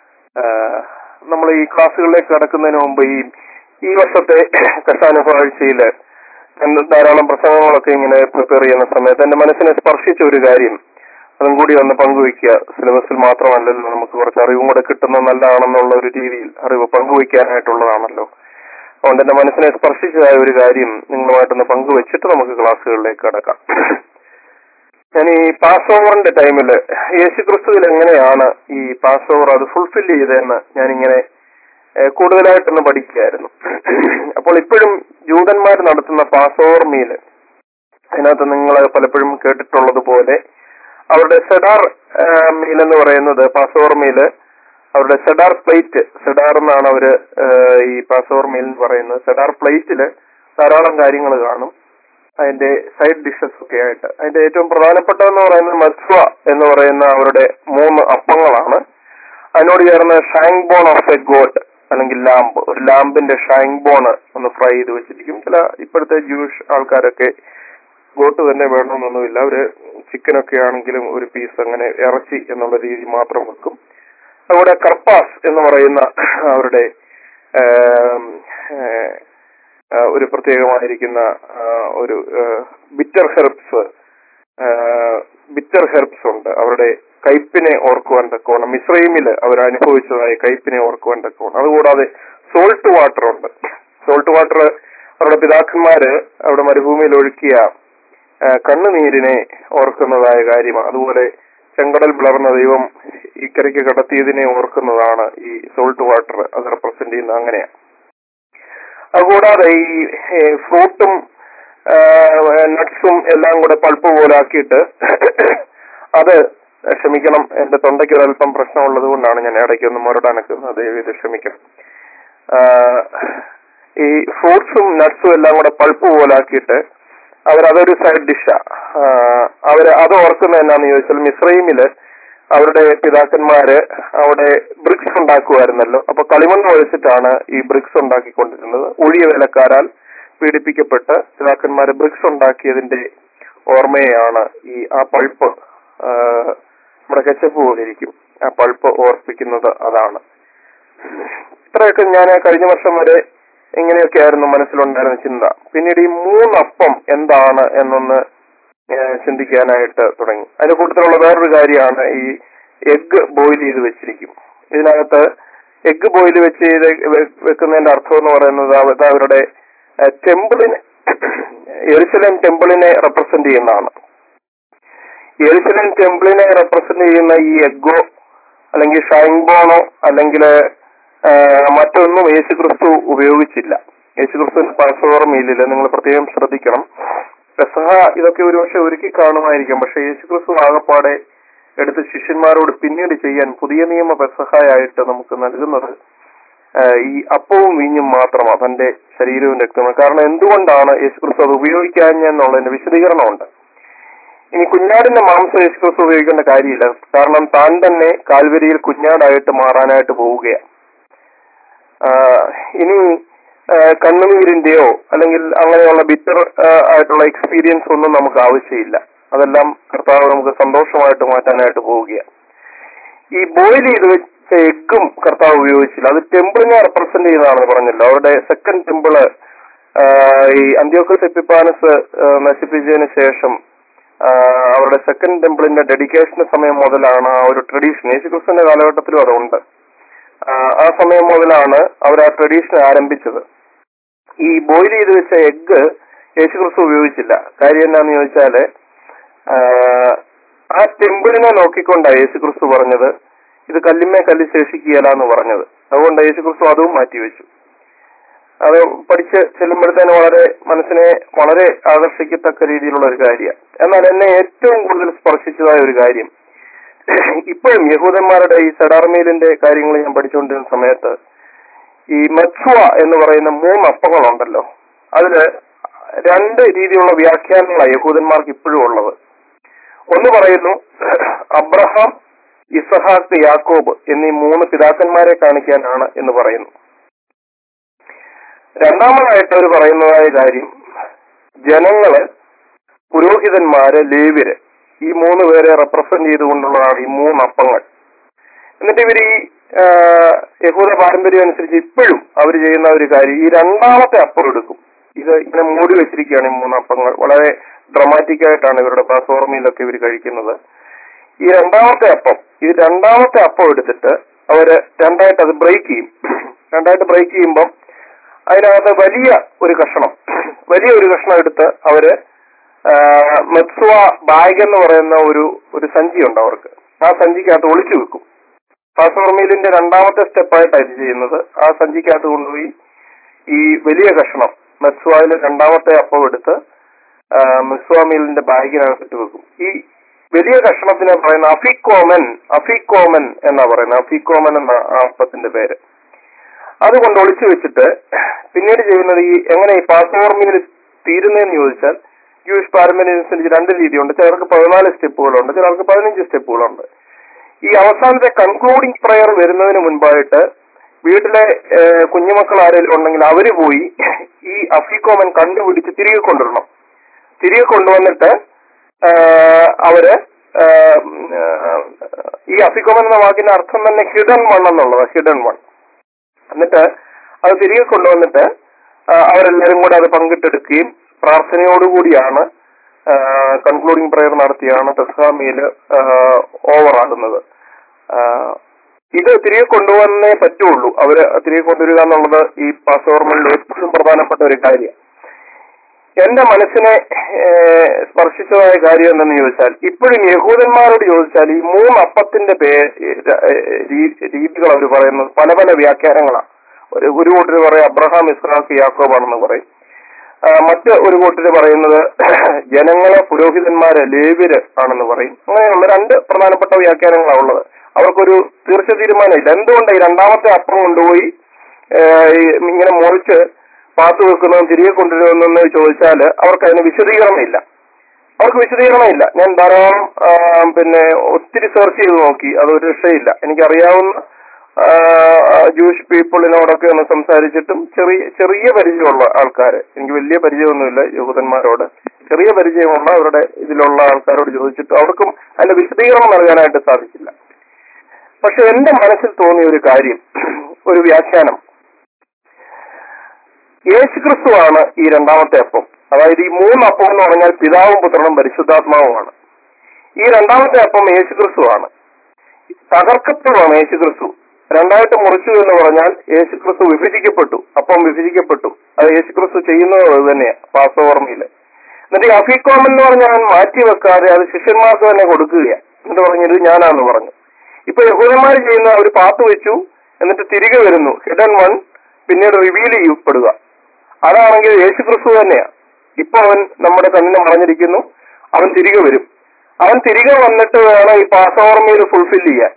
നമ്മൾ ഈ ക്ലാസ്സുകളിലേക്ക് കടക്കുന്നതിന് മുമ്പ് ഈ ഈ വർഷത്തെ കഷ്ടാനുഭവ ആഴ്ചയില് ഞാൻ ധാരാളം പ്രസംഗങ്ങളൊക്കെ ഇങ്ങനെ പ്രിപ്പയർ ചെയ്യുന്ന സമയത്ത് എന്റെ മനസ്സിനെ സ്പർശിച്ച ഒരു കാര്യം അതും കൂടി ഒന്ന് പങ്കുവയ്ക്കുക സിലബസിൽ മാത്രമല്ലല്ലോ നമുക്ക് കുറച്ച് അറിവും കൂടെ കിട്ടുന്ന നല്ലതാണെന്നുള്ള ഒരു രീതിയിൽ അറിവ് പങ്കുവയ്ക്കാനായിട്ടുള്ളതാണല്ലോ അതുകൊണ്ട് എന്റെ മനസ്സിനെ സ്പർശിച്ചതായ ഒരു കാര്യം നിങ്ങളുമായിട്ടൊന്ന് പങ്കുവെച്ചിട്ട് നമുക്ക് ക്ലാസ്സുകളിലേക്ക് കടക്കാം ഞാൻ ഈ പാസ് ഓവറിന്റെ ടൈമിൽ യേശു ക്രിസ്തുവിൽ എങ്ങനെയാണ് ഈ പാസ് ഓവർ അത് ഫുൾഫിൽ ചെയ്തതെന്ന് ഞാനിങ്ങനെ ഏഹ്, കൂടുതലായിട്ടൊന്ന് പഠിക്കുകയായിരുന്നു അപ്പോൾ ഇപ്പോഴും ജൂതന്മാർ നടത്തുന്ന പാസ് ഓവർ മീല് അതിനകത്ത് നിങ്ങൾ പലപ്പോഴും കേട്ടിട്ടുള്ളത് പോലെ അവരുടെ സെഡാർ മീൽ എന്ന് പറയുന്നത് പാസ് ഓവർ മീല് അവരുടെ സെഡാർ പ്ലേറ്റ് സെഡാർ എന്നാണ് അവര് ഏഹ്, ഈ പാസ് ഓവർ മീൽ എന്ന് പറയുന്നത് സെഡാർ പ്ലേറ്റില് ധാരാളം കാര്യങ്ങൾ കാണും അതിന്റെ സൈഡ് ഡിഷസ് ഒക്കെ ആയിട്ട് അതിന്റെ ഏറ്റവും പ്രധാനപ്പെട്ടതെന്ന് പറയുന്നത് മത്സ്വ എന്ന് പറയുന്ന അവരുടെ മൂന്ന് അപ്പങ്ങളാണ് അതിനോട് ചേർന്ന് shank bone of a goat അല്ലെങ്കിൽ ലാമ്പ് ഒരു ലാമ്പിന്റെ ഷാങ് ബോൺ ഒന്ന് ഫ്രൈ ചെയ്ത് വെച്ചിരിക്കും ചില ഇപ്പോഴത്തെ ജൂഷ് ആൾക്കാരൊക്കെ ഗോട്ട് തന്നെ വേണമെന്നൊന്നുമില്ല അവര് ചിക്കനൊക്കെ ആണെങ്കിലും ഒരു പീസ് അങ്ങനെ ഇറച്ചി എന്നുള്ള രീതി മാത്രം വെക്കും അതുപോലെ കർപ്പാസ് എന്ന് പറയുന്ന അവരുടെ ആം, ഏഹ്, ആ, ഒരു പ്രത്യേകമായിരിക്കുന്ന ആ, ഒരു ബിറ്റർ ഹെർബ്സ് ബിറ്റർ ഹെർബ്സ് ഉണ്ട് അവരുടെ കയ്പിനെ ഓർക്കുവാൻ തക്കവണ്ണം മിശ്രൈമില് അവർ അനുഭവിച്ചതായ കയ്പിനെ ഓർക്കുവാൻ തക്കവണ്ണം അതുകൂടാതെ സോൾട്ട് വാട്ടർ ഉണ്ട് സോൾട്ട് വാട്ടർ അവരുടെ പിതാക്കന്മാര് അവിടെ മരുഭൂമിയിൽ ഒഴുക്കിയ ആ, കണ്ണുനീരിനെ ഓർക്കുന്നതായ കാര്യമാണ് അതുപോലെ ചെങ്കടൽ പിളർന്ന ദൈവം ഇക്കരയ്ക്ക് കടത്തിയതിനെ ഓർക്കുന്നതാണ് ഈ സോൾട്ട് വാട്ടർ അത് റെപ്രസെന്റ് ചെയ്യുന്നത് അങ്ങനെയാണ് അതുകൂടാതെ ഈ ഫ്രൂട്ടും നട്ട്സും എല്ലാം കൂടെ പൾപ്പ് പോലാക്കിയിട്ട് അത് ക്ഷമിക്കണം എന്റെ തൊണ്ടയ്ക്ക് ഒരല്പം പ്രശ്നമുള്ളത് കൊണ്ടാണ് ഞാൻ ഇടയ്ക്ക് ഒന്ന് മുരടാനക്കുന്നത് ദയവ് ഇത് ക്ഷമിക്കണം ആ, ഈ ഫ്രൂട്ട്സും നട്ട്സും എല്ലാം കൂടെ പൾപ്പ് പോലാക്കിയിട്ട് അവരതൊരു സൈഡ് ഡിഷാ അവര് അത് ഓർക്കുന്നത് എന്നാന്ന് ചോദിച്ചാൽ മിശ്രൈമില് അവരുടെ പിതാക്കന്മാര് അവിടെ ബ്രിക്സ് ഉണ്ടാക്കുമായിരുന്നല്ലോ അപ്പൊ കളിമണ്ണ് ഒഴിച്ചിട്ടാണ് ഈ ബ്രിക്സ് ഉണ്ടാക്കിക്കൊണ്ടിരുന്നത് ഒഴിയ വേലക്കാരാൽ പീഡിപ്പിക്കപ്പെട്ട് പിതാക്കന്മാര് ബ്രിക്സ് ഉണ്ടാക്കിയതിന്റെ ഓർമ്മയാണ് ഈ ആ പൾപ്പ് നമ്മുടെ കെച്ചപ്പ് പോലെ ഇരിക്കും ആ പൾപ്പ് ഓർപ്പിക്കുന്നത് അതാണ് ഇത്രയൊക്കെ ഞാൻ കഴിഞ്ഞ വർഷം വരെ ഇങ്ങനെയൊക്കെ ആയിരുന്നു മനസ്സിലുണ്ടായിരുന്ന ചിന്ത പിന്നീട് ഈ മൂന്നപ്പം എന്താണ് എന്നൊന്ന് ഏഹ് ചിന്തിക്കാനായിട്ട് തുടങ്ങി അതിന്റെ കൂട്ടത്തിലുള്ള വേറൊരു കാര്യമാണ് ഈ എഗ്ഗ് ബോയിൽ ചെയ്ത് വെച്ചിരിക്കും ഇതിനകത്ത് എഗ്ഗ് ബോയിൽ വെച്ച് ചെയ്ത് വെ- വെക്കുന്നതിന്റെ അർത്ഥം എന്ന് പറയുന്നത് അത് അവരുടെ ടെമ്പിളിനെ എരുസലേം ടെമ്പിളിനെ റെപ്രസെന്റ് ചെയ്യുന്നതാണ് എരുസലേം ടെമ്പിളിനെ റെപ്രസെന്റ് ചെയ്യുന്ന ഈ എഗ്ഗോ അല്ലെങ്കിൽ ഷൈൻബോണോ അല്ലെങ്കിൽ മറ്റൊന്നും യേശുക്രിസ്തു ഉപയോഗിച്ചില്ല യേശുക്രിസ്തുവിന്റെ പാസോവർ മീലില് നിങ്ങൾ പ്രത്യേകം ശ്രദ്ധിക്കണം പെസഹ ഇതൊക്കെ ഒരുപക്ഷെ ഒരുക്കി കാണുമായിരിക്കും പക്ഷെ യേശുക്രിസ്തു ആകപ്പാടെ എടുത്ത് ശിഷ്യന്മാരോട് പിന്നീട് ചെയ്യാൻ പുതിയ നിയമ പെസഹായിട്ട് നമുക്ക് നൽകുന്നത് ആ, ഈ അപ്പവും വീഞ്ഞും മാത്രമാണ് തന്റെ ശരീരവും രക്തവും കാരണം എന്തുകൊണ്ടാണ് യേശുക്രിസ്തു അത് ഉപയോഗിക്കാഞ്ഞെന്നുള്ളതിന്റെ വിശദീകരണമുണ്ട് ഇനി കുഞ്ഞാടിന്റെ മാംസം യേശുക്രിസ്തു ഉപയോഗിക്കേണ്ട കാര്യമില്ല കാരണം താൻ തന്നെ കാൽവരിയിൽ കുഞ്ഞാടായിട്ട് മാറാനായിട്ട് പോവുകയാണ് ആ, ഇനി ആ, കണ്ണുനീരിന്റെയോ അല്ലെങ്കിൽ അങ്ങനെയുള്ള ബിറ്റർ ആയിട്ടുള്ള എക്സ്പീരിയൻസ് ഒന്നും നമുക്ക് ആവശ്യമില്ല അതെല്ലാം കർത്താവ് നമുക്ക് സന്തോഷമായിട്ട് മാറ്റാനായിട്ട് പോവുകയാണ് ഈ ബോയിൽ ചെയ്ത് വെച്ച എഗ്ഗും കർത്താവ് ഉപയോഗിച്ചില്ല അത് ടെമ്പിളിനെ റെപ്രസെന്റ് ചെയ്യുന്നതാണെന്ന് പറഞ്ഞല്ലോ അവരുടെ സെക്കൻഡ് ടെമ്പിള് ഈ അന്ത്യോക്കസ് എപ്പിപ്പാനസ് നശിപ്പിച്ചതിന് ശേഷം ആ, അവരുടെ സെക്കൻഡ് ടെമ്പിളിന്റെ ഡെഡിക്കേഷൻ സമയം മുതലാണ് ആ ഒരു ട്രഡീഷൻ യേശുക്രിസ്തുവിന്റെ കാലഘട്ടത്തിലും അതുണ്ട് ആ, ആ സമയം മുതലാണ് അവർ ആ ട്രഡീഷൻ ആരംഭിച്ചത് ഈ ബോയിൽ ചെയ്ത് വെച്ച എഗ്ഗ് യേശുക്രിസ്തു ഉപയോഗിച്ചില്ല കാര്യം എന്താന്ന് ചോദിച്ചാല് ആ, ആ ടെമ്പിളിനെ നോക്കിക്കൊണ്ടാണ് യേശുക്രിസ്തു പറഞ്ഞത് ഇത് കല്ലിന്മേ കല്ല് ശേഷിക്കുകയല്ല എന്ന് പറഞ്ഞത് അതുകൊണ്ട് യേശുക്രിസ്തു അതും മാറ്റിവെച്ചു അത് പഠിച്ച് ചെല്ലുമ്പോഴത്തേന് വളരെ മനസ്സിനെ വളരെ ആകർഷിക്കത്തക്ക രീതിയിലുള്ള ഒരു കാര്യമാണ് എന്നാൽ എന്നെ ഏറ്റവും കൂടുതൽ സ്പർശിച്ചതായ ഒരു കാര്യം ഇപ്പോഴും യഹൂദന്മാരുടെ ഈ സെഡാർമീലിന്റെ കാര്യങ്ങൾ ഞാൻ പഠിച്ചുകൊണ്ടിരുന്ന സമയത്ത് ഈ മത്സുവ എന്ന് പറയുന്ന മൂന്ന് അപ്പങ്ങളുണ്ടല്ലോ അതില് രണ്ട് രീതിയിലുള്ള വ്യാഖ്യാനങ്ങളാണ് യഹൂദന്മാർക്ക് ഇപ്പോഴും ഉള്ളത് ഒന്ന് പറയുന്നു അബ്രഹാം ഇസഹാക്ക് യാക്കോബ് എന്നീ മൂന്ന് പിതാക്കന്മാരെ കാണിക്കാനാണ് എന്ന് പറയുന്നു രണ്ടാമതായിട്ട് അവർ പറയുന്നതായ കാര്യം ജനങ്ങള് പുരോഹിതന്മാര് ലേവ്യര് ഈ മൂന്ന് പേരെ റെപ്രസെന്റ് ചെയ്തുകൊണ്ടുള്ളതാണ് ഈ മൂന്ന് അപ്പങ്ങൾ എന്നിട്ട് ഇവർ ഈ ആ, യഹൂദ പാരമ്പര്യം അനുസരിച്ച് ഇപ്പോഴും അവർ ചെയ്യുന്ന ഒരു കാര്യം ഈ രണ്ടാമത്തെ അപ്പം എടുക്കും ഇത് ഇങ്ങനെ മൂടി വെച്ചിരിക്കുകയാണ് ഈ മൂന്ന് അപ്പങ്ങൾ വളരെ ഡ്രമാറ്റിക് ആയിട്ടാണ് ഇവരുടെ പാസോർമയിലൊക്കെ ഇവർ കഴിക്കുന്നത് ഈ രണ്ടാമത്തെ അപ്പം ഈ രണ്ടാമത്തെ അപ്പം എടുത്തിട്ട് അവര് രണ്ടായിട്ട് അത് ബ്രേക്ക് ചെയ്യും രണ്ടായിട്ട് ബ്രേക്ക് ചെയ്യുമ്പം അതിനകത്ത് വലിയ ഒരു കഷണം വലിയ ഒരു കഷണം എടുത്ത് അവര് മെത്സുവ ബാഗ് എന്ന് പറയുന്ന ഒരു ഒരു സഞ്ചി ഉണ്ട് അവർക്ക് ആ സഞ്ചിക്കകത്ത് ഒളിച്ചു വെക്കും പാസോർമീലിന്റെ രണ്ടാമത്തെ സ്റ്റെപ്പായിട്ടാണ് ഇത് ചെയ്യുന്നത് ആ സഞ്ചിക്കകത്ത് കൊണ്ടുപോയി ഈ വലിയ കഷണം മെസ്വായിലെ രണ്ടാമത്തെ അപ്പം എടുത്ത് മെസ്വാമീലിന്റെ ബാഗിനകത്തിട്ട് വെക്കും ഈ വലിയ കഷണത്തിനെ പറയുന്ന അഫിക്കോമൻ അഫിക്കോമൻ എന്നാ പറയുന്നത് അഫിക്കോമൻ എന്ന ആ അപ്പത്തിന്റെ പേര് അതുകൊണ്ട് ഒളിച്ചു വെച്ചിട്ട് പിന്നീട് ചെയ്യുന്നത് ഈ എങ്ങനെ ഈ പാസ്ഓവർ മീൽ തീരുന്നതെന്ന് ചോദിച്ചാൽ ജൂയിഷ് പാരമ്പര്യം അനുസരിച്ച് രണ്ട് രീതിയുണ്ട് ചിലർക്ക് പതിനാല് സ്റ്റെപ്പുകളുണ്ട് ചിലർക്ക് പതിനഞ്ച് സ്റ്റെപ്പുകളുണ്ട് ഈ അവസാനത്തെ കൺക്ലൂഡിംഗ് പ്രയർ വരുന്നതിന് മുൻപായിട്ട് വീട്ടിലെ ഏഹ്, കുഞ്ഞുമക്കൾ ആരെങ്കിലും ഉണ്ടെങ്കിൽ അവര് പോയി ഈ അഫിക്കോമൻ കണ്ടുപിടിച്ച് തിരികെ കൊണ്ടുവരണം തിരികെ കൊണ്ടുവന്നിട്ട് ആഹ്, അവര് ആഹ്, ആഹ്, ഈ അഫിക്കോമൻ എന്ന വാക്കിന്റെ അർത്ഥം തന്നെ ഹിഡൻ വൺ എന്നുള്ളത് ഹിഡൻ വൺ എന്നിട്ട് അത് തിരികെ കൊണ്ടുവന്നിട്ട് ആ, അവരെല്ലാരും കൂടെ അത് പങ്കിട്ടെടുക്കുകയും പ്രാർത്ഥനയോടുകൂടിയാണ് കൺക്ലൂഡിംഗ് പ്രയർ നടത്തിയാണ് പെസ്ഹാമിയിൽ ഓവർ ആകുന്നത് ആ, ഇത് തിരികെ കൊണ്ടുവന്നേ പറ്റുള്ളൂ അവര് തിരികെ കൊണ്ടുവരിക എന്നുള്ളത് ഈ പാസോർമലിൽ ഏറ്റവും പ്രധാനപ്പെട്ട ഒരു കാര്യം എന്റെ മനസ്സിനെ ഏഹ്, സ്പർശിച്ചതായ കാര്യം എന്തെന്ന് ചോദിച്ചാൽ ഇപ്പോഴും യഹൂദന്മാരോട് ചോദിച്ചാൽ ഈ മൂന്ന് അപ്പത്തിന്റെ പേ ഏഹ്, രീ- രീതികൾ അവർ പറയുന്നത് പല പല വ്യാഖ്യാനങ്ങളാണ് ഒരു ഒരു കൂട്ടർ പറയും അബ്രഹാം ഇസ്രാഖ് യാക്കോബാണെന്ന് പറയും ആ, മറ്റ് ഒരു കൂട്ടര് പറയുന്നത് ജനങ്ങളെ പുരോഹിതന്മാര് ലേവ്യര് ആണെന്ന് പറയും അങ്ങനെയുള്ള രണ്ട് പ്രധാനപ്പെട്ട വ്യാഖ്യാനങ്ങളാണ് ഉള്ളത് അവർക്കൊരു തീർച്ച തീരുമാനമില്ല എന്തുകൊണ്ട് ഈ രണ്ടാമത്തെ അപ്പം കൊണ്ടുപോയി ഏ, ഈ ഇങ്ങനെ മുറിച്ച് പാത്തു വെക്കുന്നതും തിരികെ കൊണ്ടുവരുമെന്ന് ചോദിച്ചാൽ അവർക്ക് അതിന് വിശദീകരണമില്ല അവർക്ക് വിശദീകരണമില്ല ഞാൻ ധാരാളം ആ, പിന്നെ ഒത്തിരി സെർച്ച് ചെയ്ത് നോക്കി അതൊരു രക്ഷയില്ല എനിക്കറിയാവുന്ന ജൂയിഷ് പീപ്പിളിനോടൊക്കെ ഒന്ന് സംസാരിച്ചിട്ടും ചെറിയ ചെറിയ പരിചയമുള്ള ആൾക്കാർ എനിക്ക് വലിയ പരിചയമൊന്നുമില്ല യഹൂദന്മാരോട് ചെറിയ പരിചയമുള്ള അവരുടെ ഇതിലുള്ള ആൾക്കാരോട് ചോദിച്ചിട്ട് അവർക്കും അതിന്റെ വിശദീകരണം നൽകാനായിട്ട് സാധിച്ചില്ല പക്ഷെ എന്റെ മനസ്സിൽ തോന്നിയ ഒരു കാര്യം ഒരു വ്യാഖ്യാനം യേശുക്രിസ്തുവാണ് ഈ രണ്ടാമത്തെ അപ്പം അതായത് ഈ മൂന്ന് അപ്പം എന്ന് പറഞ്ഞാൽ പിതാവും പുത്രനും പരിശുദ്ധാത്മാവുമാണ് ഈ രണ്ടാമത്തെ അപ്പം യേശുക്രിസ്തുവാണ് തകർക്കപ്പെടുവാണ് യേശുക്രിസ്തു രണ്ടായിട്ട് മുറിച്ചു എന്ന് പറഞ്ഞാൽ യേശുക്രിസ്തു വിഭജിക്കപ്പെട്ടു അപ്പം വിഭജിക്കപ്പെട്ടു അത് യേശുക്രിസ്തു ചെയ്യുന്നത് അത് തന്നെയാണ് പാസോർമ്മയില് എന്നിട്ട് ഈ അഫീക്കോം എന്ന് പറഞ്ഞാൽ അവൻ മാറ്റി വെക്കാതെ അത് ശിഷ്യന്മാർക്ക് തന്നെ കൊടുക്കുകയാണ് എന്നിട്ട് പറഞ്ഞത് ഞാനാന്ന് പറഞ്ഞു ഇപ്പൊ യഹൂദന്മാർ ചെയ്യുന്ന ഒരു പാത്ത് വെച്ചു എന്നിട്ട് തിരികെ വരുന്നു ഹിഡൻ വൺ പിന്നീട് റിവീൽ ചെയ്യപ്പെടുക അതാണെങ്കിൽ യേശുക്രിസ്തു തന്നെയാ ഇപ്പൊ അവൻ നമ്മുടെ കണ്ണിന് മറഞ്ഞിരിക്കുന്നു അവൻ തിരികെ വരും അവൻ തിരികെ വന്നിട്ട് വേണം ഈ പാസോർമയിൽ ഫുൾഫിൽ ചെയ്യാൻ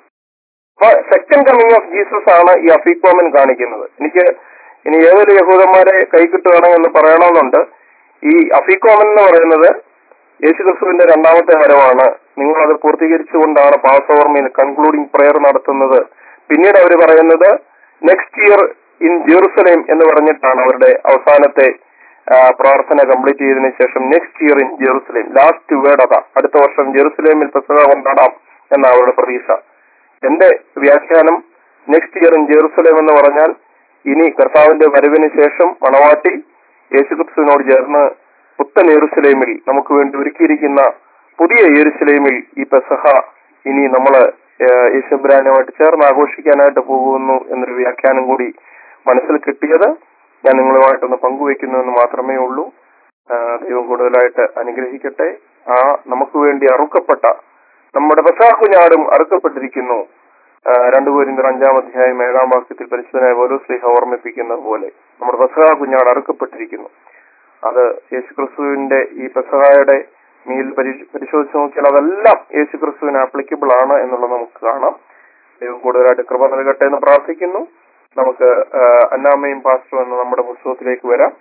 അപ്പൊ സെക്കൻഡ് കമ്മിങ് ഓഫ് ജീസസ് ആണ് ഈ അഫീക്കോമൻ കാണിക്കുന്നത് എനിക്ക് ഇനി ഏതൊരു യഹൂദന്മാരെ കൈ കിട്ടുകയാണെന്ന് പറയണമെന്നുണ്ട് ഈ അഫീക്കോമൻ എന്ന് പറയുന്നത് യേശുക്രിസ്തുവിന്റെ രണ്ടാമത്തെ വരവാണ് നിങ്ങൾ അത് പൂർത്തീകരിച്ചുകൊണ്ടാണ് പാസ് ഓർമയിൽ കൺക്ലൂഡിംഗ് പ്രെയർ നടത്തുന്നത് പിന്നീട് അവർ പറയുന്നത് നെക്സ്റ്റ് ഇയർ ഇൻ ജെറുസലേം എന്ന് പറഞ്ഞിട്ടാണ് അവരുടെ അവസാനത്തെ ആ, പ്രാർത്ഥന കംപ്ലീറ്റ് ചെയ്തതിനു ശേഷം next year in Jerusalem last word അതാ അടുത്ത വർഷം ജെറുസലേമിൽ പെസഹ കൊണ്ടാടാം എന്ന അവരുടെ പ്രതീക്ഷ എന്റെ വ്യാഖ്യാനം നെക്സ്റ്റ് ഇയർ ഇൻ ജെറുസലേം എന്ന് പറഞ്ഞാൽ ഇനി കർത്താവിന്റെ വരവിന് ശേഷം മണവാട്ടി യേശുക്രിസ്തുവിനോട് ചേർന്ന് പുത്തൻ യെരുസലേമിൽ നമുക്ക് വേണ്ടി ഒരുക്കിയിരിക്കുന്ന പുതിയ യെരുസലേമിൽ ഈ പെസഹ ഇനി നമ്മള് ഏഹ്, യേശുബ്രാനുമായിട്ട് ചേർന്ന് ആഘോഷിക്കാനായിട്ട് പോകുന്നു എന്നൊരു വ്യാഖ്യാനം കൂടി മനസ്സിൽ കിട്ടിയത് ഞാൻ നിങ്ങളുമായിട്ടൊന്ന് പങ്കുവെക്കുന്നു എന്ന് മാത്രമേ ഉള്ളൂ ആ, ദൈവം കൂടുതലായിട്ട് അനുഗ്രഹിക്കട്ടെ ആ നമുക്ക് വേണ്ടി അറുക്കപ്പെട്ട നമ്മുടെ പെസാഹുഞ്ഞാടും അറുക്കപ്പെട്ടിരിക്കുന്നു ആ, രണ്ടു പേരിന്റെ അഞ്ചാം അധ്യായം ഏഴാം വാക്യത്തിൽ പരിശുദ്ധനായ ഓരോ സ്നേഹ ഓർമ്മിപ്പിക്കുന്നത് പോലെ നമ്മുടെ പെസഹ കുഞ്ഞാട് അറുക്കപ്പെട്ടിരിക്കുന്നു അത് യേശുക്രിസ്തുവിന്റെ ഈ പെസഹായുടെ മീൽ പരി- പരിശോധിച്ച് നോക്കിയാൽ അതെല്ലാം യേശുക്രിസ്തുവിന് ആപ്ലിക്കബിൾ ആണ് എന്നുള്ളത് നമുക്ക് കാണാം ദൈവം കൂടുതലായിട്ട് കൃപ നൽകട്ടെ എന്ന് പ്രാർത്ഥിക്കുന്നു നമുക്ക് ആ, അന്നാമയും പാസ്റ്ററും എന്ന നമ്മുടെ പുസ്തകത്തിലേക്ക് വരാം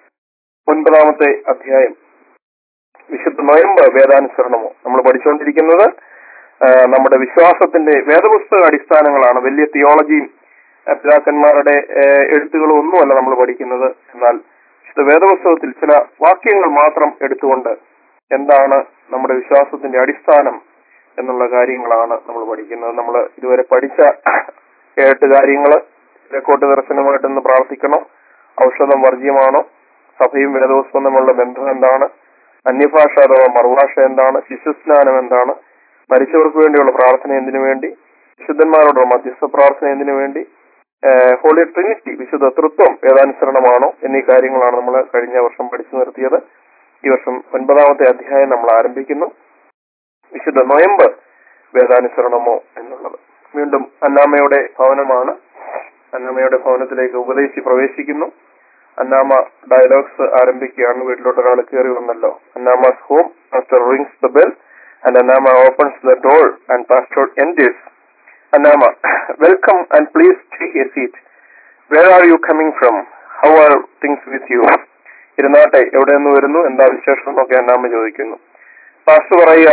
ഒൻപതാമത്തെ അധ്യായം വിശുദ്ധ നോയമ്പ് വേദാനുസരണമോ നമ്മൾ പഠിച്ചുകൊണ്ടിരിക്കുന്നത് ആ, നമ്മുടെ വിശ്വാസത്തിന്റെ വേദപുസ്തക അടിസ്ഥാനങ്ങളാണ് വലിയ തിയോളജിയും ആ, പിതാക്കന്മാരുടെ ആ, എഴുത്തുകളും ഒന്നുമല്ല നമ്മൾ പഠിക്കുന്നത് എന്നാൽ വിശുദ്ധ വേദപുസ്തകത്തിൽ ചില വാക്യങ്ങൾ മാത്രം എടുത്തുകൊണ്ട് എന്താണ് നമ്മുടെ വിശ്വാസത്തിന്റെ അടിസ്ഥാനം എന്നുള്ള കാര്യങ്ങളാണ് നമ്മൾ പഠിക്കുന്നത് നമ്മൾ ഇതുവരെ പഠിച്ച എട്ട് കാര്യങ്ങള് രക്കോട്ട് ദർശനമായിട്ടൊന്ന് പ്രാർത്ഥിക്കണം ഔഷധം വർജ്യമാണോ സഭയും വേദവസ്തുവും തമ്മിലുള്ള ബന്ധം എന്താണ് അന്യഭാഷ അഥവാ മറുഭാഷ എന്താണ് ശിശുസ്നാനം എന്താണ് മരിച്ചവർക്ക് വേണ്ടിയുള്ള പ്രാർത്ഥന എന്തിനു വേണ്ടി വിശുദ്ധന്മാരോടുള്ള മധ്യസ്ഥ പ്രാർത്ഥന എന്തിനു വേണ്ടി ഹോളി ട്രിനിറ്റി വിശുദ്ധ തൃത്വം വേദാനുസരണമാണോ എന്നീ കാര്യങ്ങളാണ് നമ്മൾ കഴിഞ്ഞ വർഷം പഠിച്ചു നിർത്തിയത് ഈ വർഷം ഒൻപതാമത്തെ അധ്യായം നമ്മൾ ആരംഭിക്കുന്നു വിശുദ്ധ നൊയമ്പ് വേദാനുസരണമോ എന്നുള്ളത് വീണ്ടും അന്നാമയുടെ ഭവനമാണ് അന്നാമയുടെ ഭവനത്തിലേക്ക് ഉപദേശി പ്രവേശിക്കുന്നു അന്നാമ ഡയലോഗ്സ് ആരംഭിക്കുകയാണ് വീട്ടിലോട്ട് ഒരാൾ കയറി വന്നല്ലോ Annamma's home pastor rings the bell and Annamma opens the door and pastor enters Annamma welcome and please take a seat where are you coming from how are things with you ഇരുന്നാട്ടെ എവിടെ നിന്ന് വരുന്നു എന്താ വിശേഷം എന്നൊക്കെ അന്നാമ ചോദിക്കുന്നു പാസ്റ്റർ പറയുക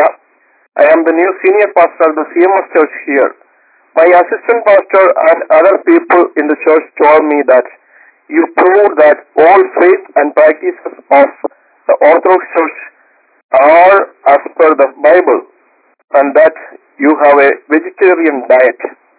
I am the new senior pastor of the C M S church here My assistant pastor and other people in the church told me that you prove that all faith and practices of the Orthodox Church are as per the Bible and that you have a vegetarian diet.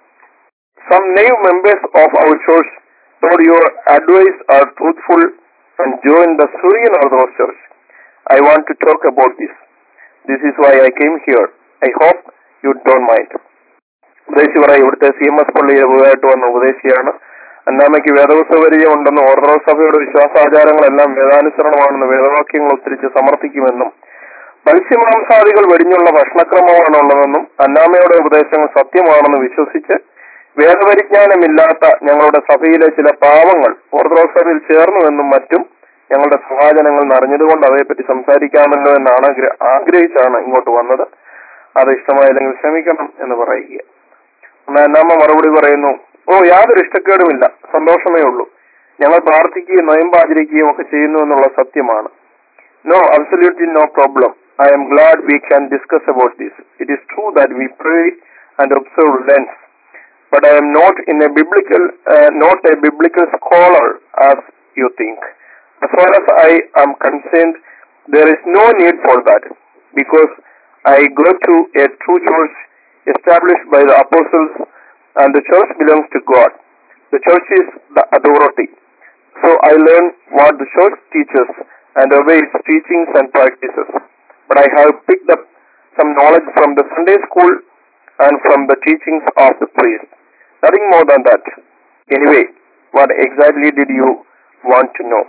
Some new members of our church thought your advice are truthful and joined the Syrian Orthodox Church. I want to talk about this. This is why I came here. I hope you don't mind. ഉപദേശി പറയും ഇവിടുത്തെ സി എം എസ് പള്ളിയിൽ പുതുതായിട്ട് വന്ന ഉപദേശിയാണ് അന്നാമയ്ക്ക് വേദപുസ്തകപരിചയം ഉണ്ടെന്ന് ഓർത്തഡോക്സ് സഭയുടെ വിശ്വാസാചാരങ്ങളെല്ലാം വേദാനുസരണമാണെന്ന് വേദവാക്യങ്ങൾ ഉദ്ധരിച്ച് സമർത്ഥിക്കുമെന്നും മത്സ്യമാംസാദികൾ വെടിഞ്ഞുള്ള ഭക്ഷണക്രമമാണുള്ളതെന്നും അന്നാമയുടെ ഉപദേശങ്ങൾ സത്യമാണെന്ന് വിശ്വസിച്ച് വേദപരിജ്ഞാനമില്ലാത്ത ഞങ്ങളുടെ സഭയിലെ ചില പാവങ്ങൾ ഓർത്തഡോക്സ് സഭയിൽ ചേർന്നുവെന്നും മറ്റും ഞങ്ങളുടെ സഭാജനങ്ങൾ നിറഞ്ഞതുകൊണ്ട് അതേപ്പറ്റി സംസാരിക്കാമല്ലോ എന്നാണ് ആഗ്ര- ആഗ്രഹിച്ചാണ് ഇങ്ങോട്ട് വന്നത് അത് ഇഷ്ടമായില്ലെങ്കിൽ ക്ഷമിക്കണം എന്ന് പറയുക എന്നാൽ അന്നാമ്മ മറുപടി പറയുന്നു ഓ യാതൊരു ഇഷ്ടക്കേടുമില്ല സന്തോഷമേ ഉള്ളൂ ഞങ്ങൾ പ്രാർത്ഥിക്കുകയും നൊയമ്പാചരിക്കുകയും ഒക്കെ ചെയ്യുന്നു എന്നുള്ള സത്യമാണ് no absolutely no problem I am glad we can discuss about this it is true that we pray and observe Lent but I am not in a biblical, uh, not a biblical scholar as you think. As far as I am concerned, there is no need for that because I go to a true church established by the apostles and the church belongs to God. The church is the authority. So I learn what the church teaches and obey its teachings and practices. But I have picked up some knowledge from the Sunday school and from the teachings of the priest. Nothing more than that. Anyway, what exactly did you want to know?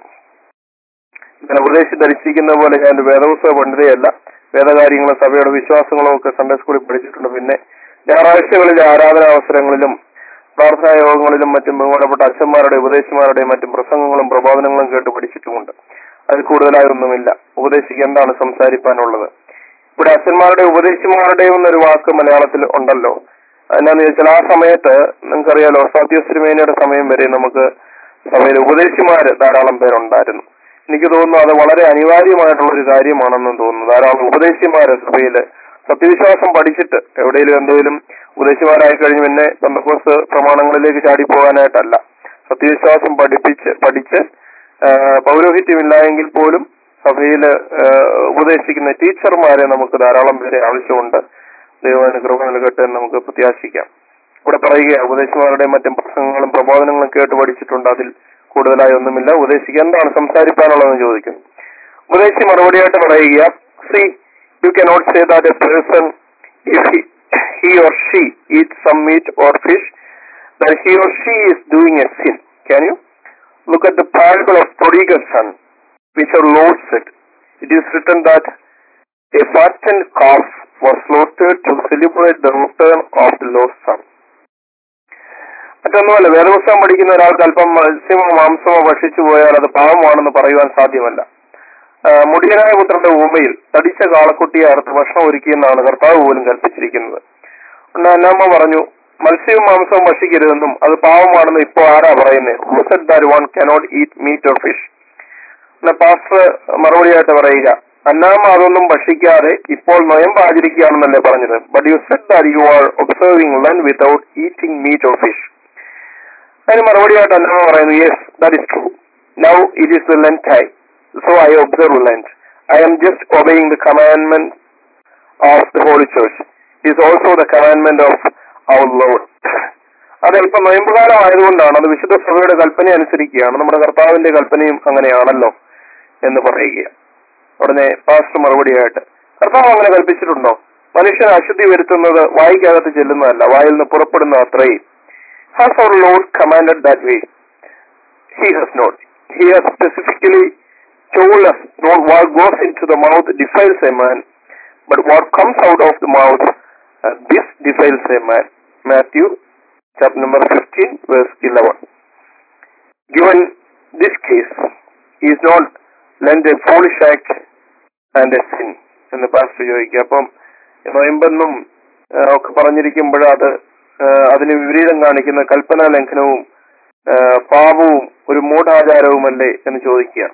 ഞാൻ ഉപദേശം ധരിച്ചിരിക്കുന്ന പോലെ ഞാൻ ഒരു വേദപുസ്തക പണ്ഡിതയല്ല വേദകാര്യങ്ങളും സഭയുടെ വിശ്വാസങ്ങളും ഒക്കെ സൺഡേ സ്കൂളിൽ പഠിച്ചിട്ടുണ്ട് പിന്നെ ഞായറാഴ്ചകളിലെ ആരാധനാവസരങ്ങളിലും പ്രാർത്ഥനാ യോഗങ്ങളിലും മറ്റും ബഹുമാനപ്പെട്ട അച്ഛന്മാരുടെ ഉപദേശന്മാരുടെയും മറ്റും പ്രസംഗങ്ങളും പ്രബോധനങ്ങളും കേട്ട് പഠിച്ചിട്ടുമുണ്ട് അതിൽ കൂടുതലായൊന്നുമില്ല ഉപദേശിക്ക് എന്താണ് സംസാരിക്കാനുള്ളത് ഇവിടെ അച്ഛന്മാരുടെ ഉപദേശിമാരുടെയും എന്നൊരു വാക്ക് മലയാളത്തിൽ ഉണ്ടല്ലോ എന്നാന്ന് ചോദിച്ചാൽ ആ സമയത്ത് നിങ്ങൾക്കറിയാലോ സത്യശ്രീമേനയുടെ സമയം വരെ നമുക്ക് സഭയിൽ ഉപദേശിമാര് ധാരാളം പേരുണ്ടായിരുന്നു എനിക്ക് തോന്നുന്നു അത് വളരെ അനിവാര്യമായിട്ടുള്ള ഒരു കാര്യമാണെന്നും തോന്നുന്നു ധാരാളം ഉപദേശിമാര് സഭയില് സത്യവിശ്വാസം പഠിച്ചിട്ട് എവിടെയെങ്കിലും എന്തെങ്കിലും ഉപദേശിമാരായി കഴിഞ്ഞ് പിന്നെ ബന്ധക്കോസ് പ്രമാണങ്ങളിലേക്ക് ചാടി പോകാനായിട്ടല്ല സത്യവിശ്വാസം പഠിപ്പിച്ച് പഠിച്ച് ആ, പൗരോഹിത്യമില്ല എങ്കിൽ പോലും സഭയില് ആ, ഉപദേശിക്കുന്ന ടീച്ചർമാരെ നമുക്ക് ധാരാളം പേരെ ആവശ്യമുണ്ട് ദൈവത്തിന് കൃപ നൽകട്ടെ എന്ന് നമുക്ക് പ്രത്യാശിക്കാം ഇവിടെ പറയുക ഉപദേശിമാരുടെ മറ്റും പ്രസംഗങ്ങളും പ്രബോധനങ്ങളും കേട്ട് പഠിച്ചിട്ടുണ്ട് അതിൽ കൂടുതലായി ഒന്നുമില്ല ഉപദേശിക്ക് എന്താണ് സംസാരിക്കാനുള്ളതെന്ന് ചോദിക്കുന്നു ഉപദേശി മറുപടിയായിട്ട് പറയുക see you cannot say that a person if he or she eat some meat or fish that he or she is doing a sin. Can you? Look at the parable of prodigal son, which our Lord said. It is written that a fattened calf was slaughtered to celebrate the return of the lost son. മറ്റൊന്നുമല്ല വേദപുസ്തകം പഠിക്കുന്ന ഒരാൾക്ക് അല്പം മത്സ്യമോ മാംസമോ ഭക്ഷിച്ചു പോയാൽ അത് പാവമാണെന്ന് പറയുവാൻ സാധ്യമല്ല ആ, മുടിയനായ പുത്രന്റെ ഊമയിൽ തടിച്ച കാളക്കുട്ടിയെ അറുത്ത് ഭക്ഷണം ഒരുക്കിയെന്നാണ് കർത്താവ് പോലും കൽപ്പിച്ചിരിക്കുന്നത് ഉണ്ട് അന്നാമ്മ പറഞ്ഞു മത്സ്യവും മാംസവും ഭക്ഷിക്കരുതെന്നും അത് പാവമാണെന്ന് ഇപ്പോ ആരാ പറയുന്നത് who said that one cannot eat meat or fish pastor മറുപടിയായിട്ട് പറയുക അന്നാമ്മ അതൊന്നും ഭക്ഷിക്കാതെ ഇപ്പോൾ നൊയമ്പ് ആചരിക്കുകയാണെന്നല്ലേ പറഞ്ഞത് but you said that you are observing Lent without eating meat or fish അതിന് മറുപടിയായിട്ട് അന്നാമ്മ പറയുന്നു yes that is true now it is the Lent time so I observe Lent I am just obeying the commandment of the holy church is also the commandment of our load അത് ഇപ്പൊ നൊയമ്പുകാലം ആയതുകൊണ്ടാണ് അത് വിശുദ്ധ സഭയുടെ കൽപ്പന അനുസരിക്കുകയാണ് നമ്മുടെ കർത്താവിന്റെ കൽപ്പനയും അങ്ങനെയാണല്ലോ എന്ന് പറയുക ഉടനെ പാസ്റ്റർ മറുപടിയായിട്ട് കർത്താവ് അങ്ങനെ കൽപ്പിച്ചിട്ടുണ്ടോ മനുഷ്യൻ അശുദ്ധി വരുത്തുന്നത് വായിക്കകത്ത് ചെല്ലുന്നതല്ല വായിൽ നിന്ന് പുറപ്പെടുന്ന അത്രയും has our Lord commanded that way he has not. He has specifically told us not what goes into the mouth defiles a man, but what comes out of the mouth, uh, this defiles a man. Matthew chapter number 15 verse 11. Given this case, he is not lent a foolish act and a sin എന്ന് പാസ്റ്റർ ചോദിക്കുക അപ്പം നോയമ്പെന്നും ആ, ഒക്കെ പറഞ്ഞിരിക്കുമ്പോൾ അത് ആ, അതിന് വിപരീതം കാണിക്കുന്ന കൽപ്പനാ ലംഘനവും ആ, പാപവും ഒരു മൂഢാചാരവുമല്ലേ എന്ന് ചോദിക്കുക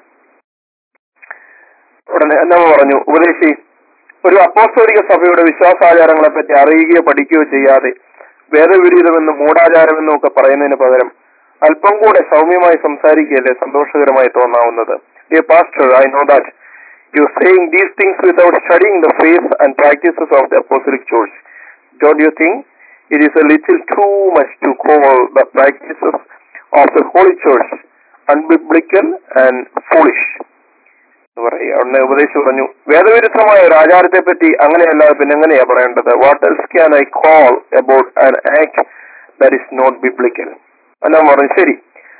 ഉടനെ എന്നാ പറഞ്ഞു ഉപദേശി ഒരു അപ്പോസ്തോലിക സഭയുടെ വിശ്വാസാചാരങ്ങളെ പറ്റി അറിയുകയോ പഠിക്കുകയോ ചെയ്യാതെ വേദവിരീതമെന്നും മൂഢാചാരമെന്നും ഒക്കെ പറയുന്നതിന് പകരം അല്പം കൂടെ സൗമ്യമായി സംസാരിക്കുകയല്ലേ സന്തോഷകരമായി തോന്നാവുന്നത് dear pastor I know that you saying these things without studying the faith and practices of the apostolic church don't you think it is a little too much to call the practices of the Holy Church unbiblical and foolish. എന്ന് പറയുക ഉടനെ ഉപദേശിച്ചു പറഞ്ഞു വേദവിരുദ്ധമായ ഒരു ആചാരത്തെ പറ്റി അങ്ങനെയല്ലാതെ പിന്നെ എങ്ങനെയാ പറയേണ്ടത് what else can I call about an act that is not biblical എല്ലാം പറഞ്ഞു ശരി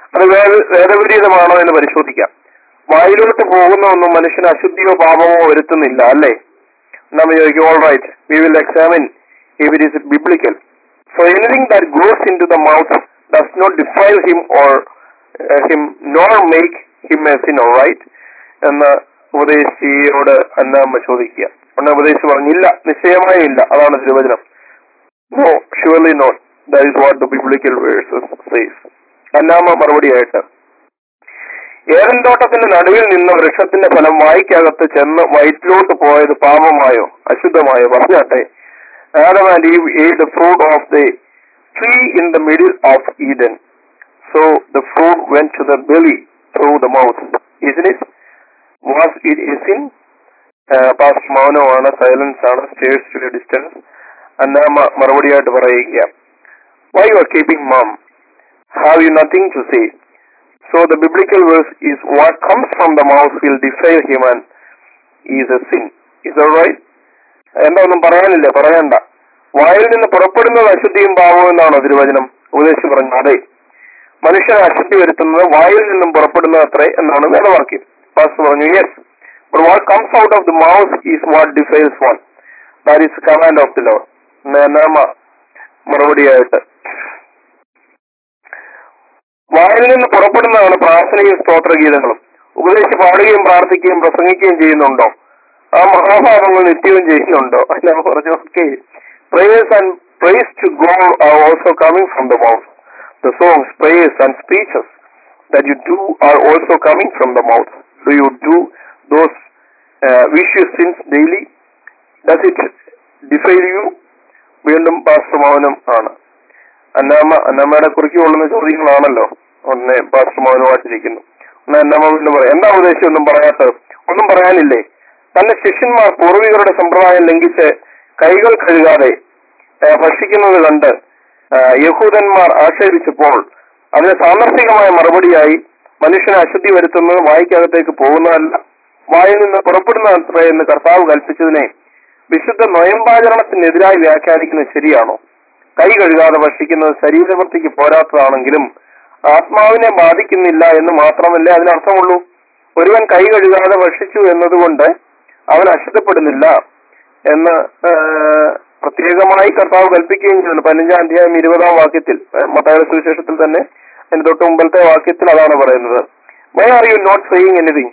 അത് വേദ- വേദവിപരീതമാണോ എന്ന് പരിശോധിക്കാം വായിലോട്ട് പോകുന്ന ഒന്നും മനുഷ്യന് അശുദ്ധിയോ പാപമോ വരുത്തുന്നില്ല അല്ലേ നമ്മൾ ചോദിക്കും all right we will examine if it is biblical so anything that goes into the mouth does not defile him or him nor make him a sin all right എന്ന് ഉപദേശിയോട് അന്നാമ്മ ചോദിക്കുക ഉടനെ ഉപദേശി പറഞ്ഞില്ല നിശ്ചയമായും ഇല്ല അതാണ് തിരുവചനം no surely not that is what the biblical verses says Annamma മറുപടിയായിട്ട് ഏതൻ തോട്ടത്തിന്റെ നടുവിൽ നിന്ന വൃക്ഷത്തിന്റെ ഫലം വായിക്കകത്ത് ചെന്ന് വയറ്റിലോട്ട് പോയത് പാപമായോ അശുദ്ധമായോ പറഞ്ഞാട്ടെ Adam and Eve ate the fruit of the tree in the middle of Eden. So the fruit went to the belly through the mouth. Isn't it? Was it a sin? Pastor മൗനമാണ് സൈലൻസ് ആണ് സ്റ്റേഴ്സ് ടു ഡിസ്റ്റൻസ് അന്നാമ മറുപടിയായിട്ട് പറയുക why you are keeping mum have you nothing to say So the biblical verse is what comes from the mouth will defile him and is a sin. Is that right? എന്താ ഒന്നും പറയാനില്ല പറയണ്ട വായിൽ നിന്ന് പുറപ്പെടുന്നത് അശുദ്ധിയും പാവവും എന്നാണോ തിരുവചനം ഉപദേശിച്ച് പറഞ്ഞു അതെ മനുഷ്യന് അശുദ്ധി വരുത്തുന്നത് വായിൽ നിന്നും പുറപ്പെടുന്നത് അത്രേ എന്നാണ് വേദവാക്യം പാസ്റ്റർ പറഞ്ഞു yes but what comes out of the mouth is what defiles one that is command of the law നാമ മറുപടിയായിട്ട് വായിൽ നിന്ന് പുറപ്പെടുന്നതാണ് പ്രാർത്ഥനയും സ്തോത്രഗീതങ്ങളും ഉപദേശിച്ച് പാടുകയും പ്രാർത്ഥിക്കുകയും പ്രസംഗിക്കുകയും ചെയ്യുന്നുണ്ടോ ആ മഹാഭാവങ്ങൾ നിത്യവും ചെയ്യുന്നുണ്ടോ ഞാൻ പറഞ്ഞു okay prayers and praise to go are also coming from the mouth the songs prayers and speeches that you do are also coming from the mouth. Do you do those uh, vicious sins daily? Does it defile you? വീണ്ടും പാസ്റ്റർമോഹനം ആണ് അന്നാമ്മ അന്നാമ്മയുടെ കുറിക്ക് കൊള്ളുന്ന ചോദ്യങ്ങളാണല്ലോ ഒന്ന് പാസ്റ്റർമോഹനമായിട്ടിരിക്കുന്നു ഒന്ന് അന്നാമ്മ വീണ്ടും പറയാം എന്താ ഉദ്ദേശം ഒന്നും പറയാത്തത് ഒന്നും പറയാനില്ലേ തന്റെ ശിഷ്യന്മാർ പൂർവികരുടെ സമ്പ്രദായം ലംഘിച്ച് കൈകൾ കഴുകാതെ ആ, ഭക്ഷിക്കുന്നത് കണ്ട് ആ, യഹൂദന്മാർ ആക്ഷേപിച്ചപ്പോൾ അതിന് സാന്ദർഭികമായ മറുപടിയായി മനുഷ്യന് അശുദ്ധി വരുത്തുന്നത് വായിക്കകത്തേക്ക് പോകുന്നതല്ല വായിൽ നിന്ന് പുറപ്പെടുന്ന അത്രേ എന്ന് കർത്താവ് കൽപ്പിച്ചതിനെ വിശുദ്ധ നൊയമ്പാചരണത്തിനെതിരായി വ്യാഖ്യാനിക്കുന്നത് ശരിയാണോ കൈ കഴുകാതെ ഭക്ഷിക്കുന്നത് ശരീരവൃത്തിക്ക് പോരാത്തതാണെങ്കിലും ആത്മാവിനെ ബാധിക്കുന്നില്ല എന്ന് മാത്രമല്ല അതിനർത്ഥമുള്ളൂ ഒരുവൻ കൈ കഴുകാതെ ഭക്ഷിച്ചു എന്നതുകൊണ്ട് അവൻ അശുദ്ധപ്പെടുന്നില്ല എന്ന് ആ, പ്രത്യേകമായി കർത്താവ് കൽപ്പിക്കുകയും ചെയ്യുന്നു പതിനഞ്ചാം അധ്യായം ഇരുപതാം വാക്യത്തിൽ മത്തായ സുവിശേഷത്തിൽ തന്നെ അതിന്റെ തൊട്ട് മുമ്പത്തെ വാക്യത്തിൽ അതാണ് പറയുന്നത് why are you not saying anything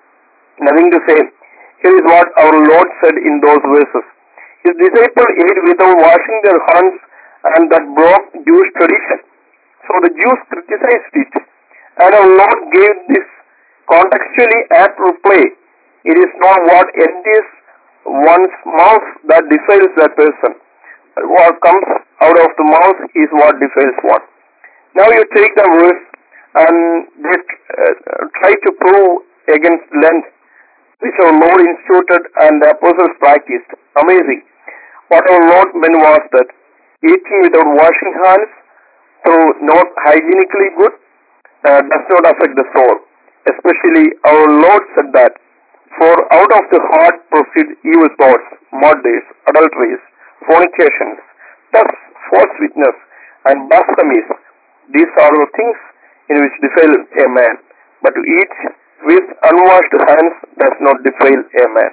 nothing to say. Here is what our Lord said in those verses. His disciples ate without washing their hands and that broke Jewish tradition. So the Jews criticized it. And our Lord gave this contextually apt reply. It is not what empties one's mouth that defiles that person. What comes out of the mouth is what defiles one. Now you take the verse and they uh, try to prove against Lent which our Lord instituted and the apostles practiced. Amazing. What our Lord meant was that eating without washing hands, though not hygienically good, uh, does not affect the soul. Especially our Lord said that, for out of the heart proceed evil thoughts, murders, adulteries, fornications, thefts, false witness, and blasphemies. These are the things in which defile a man. But to eat with unwashed hands does not defile a man.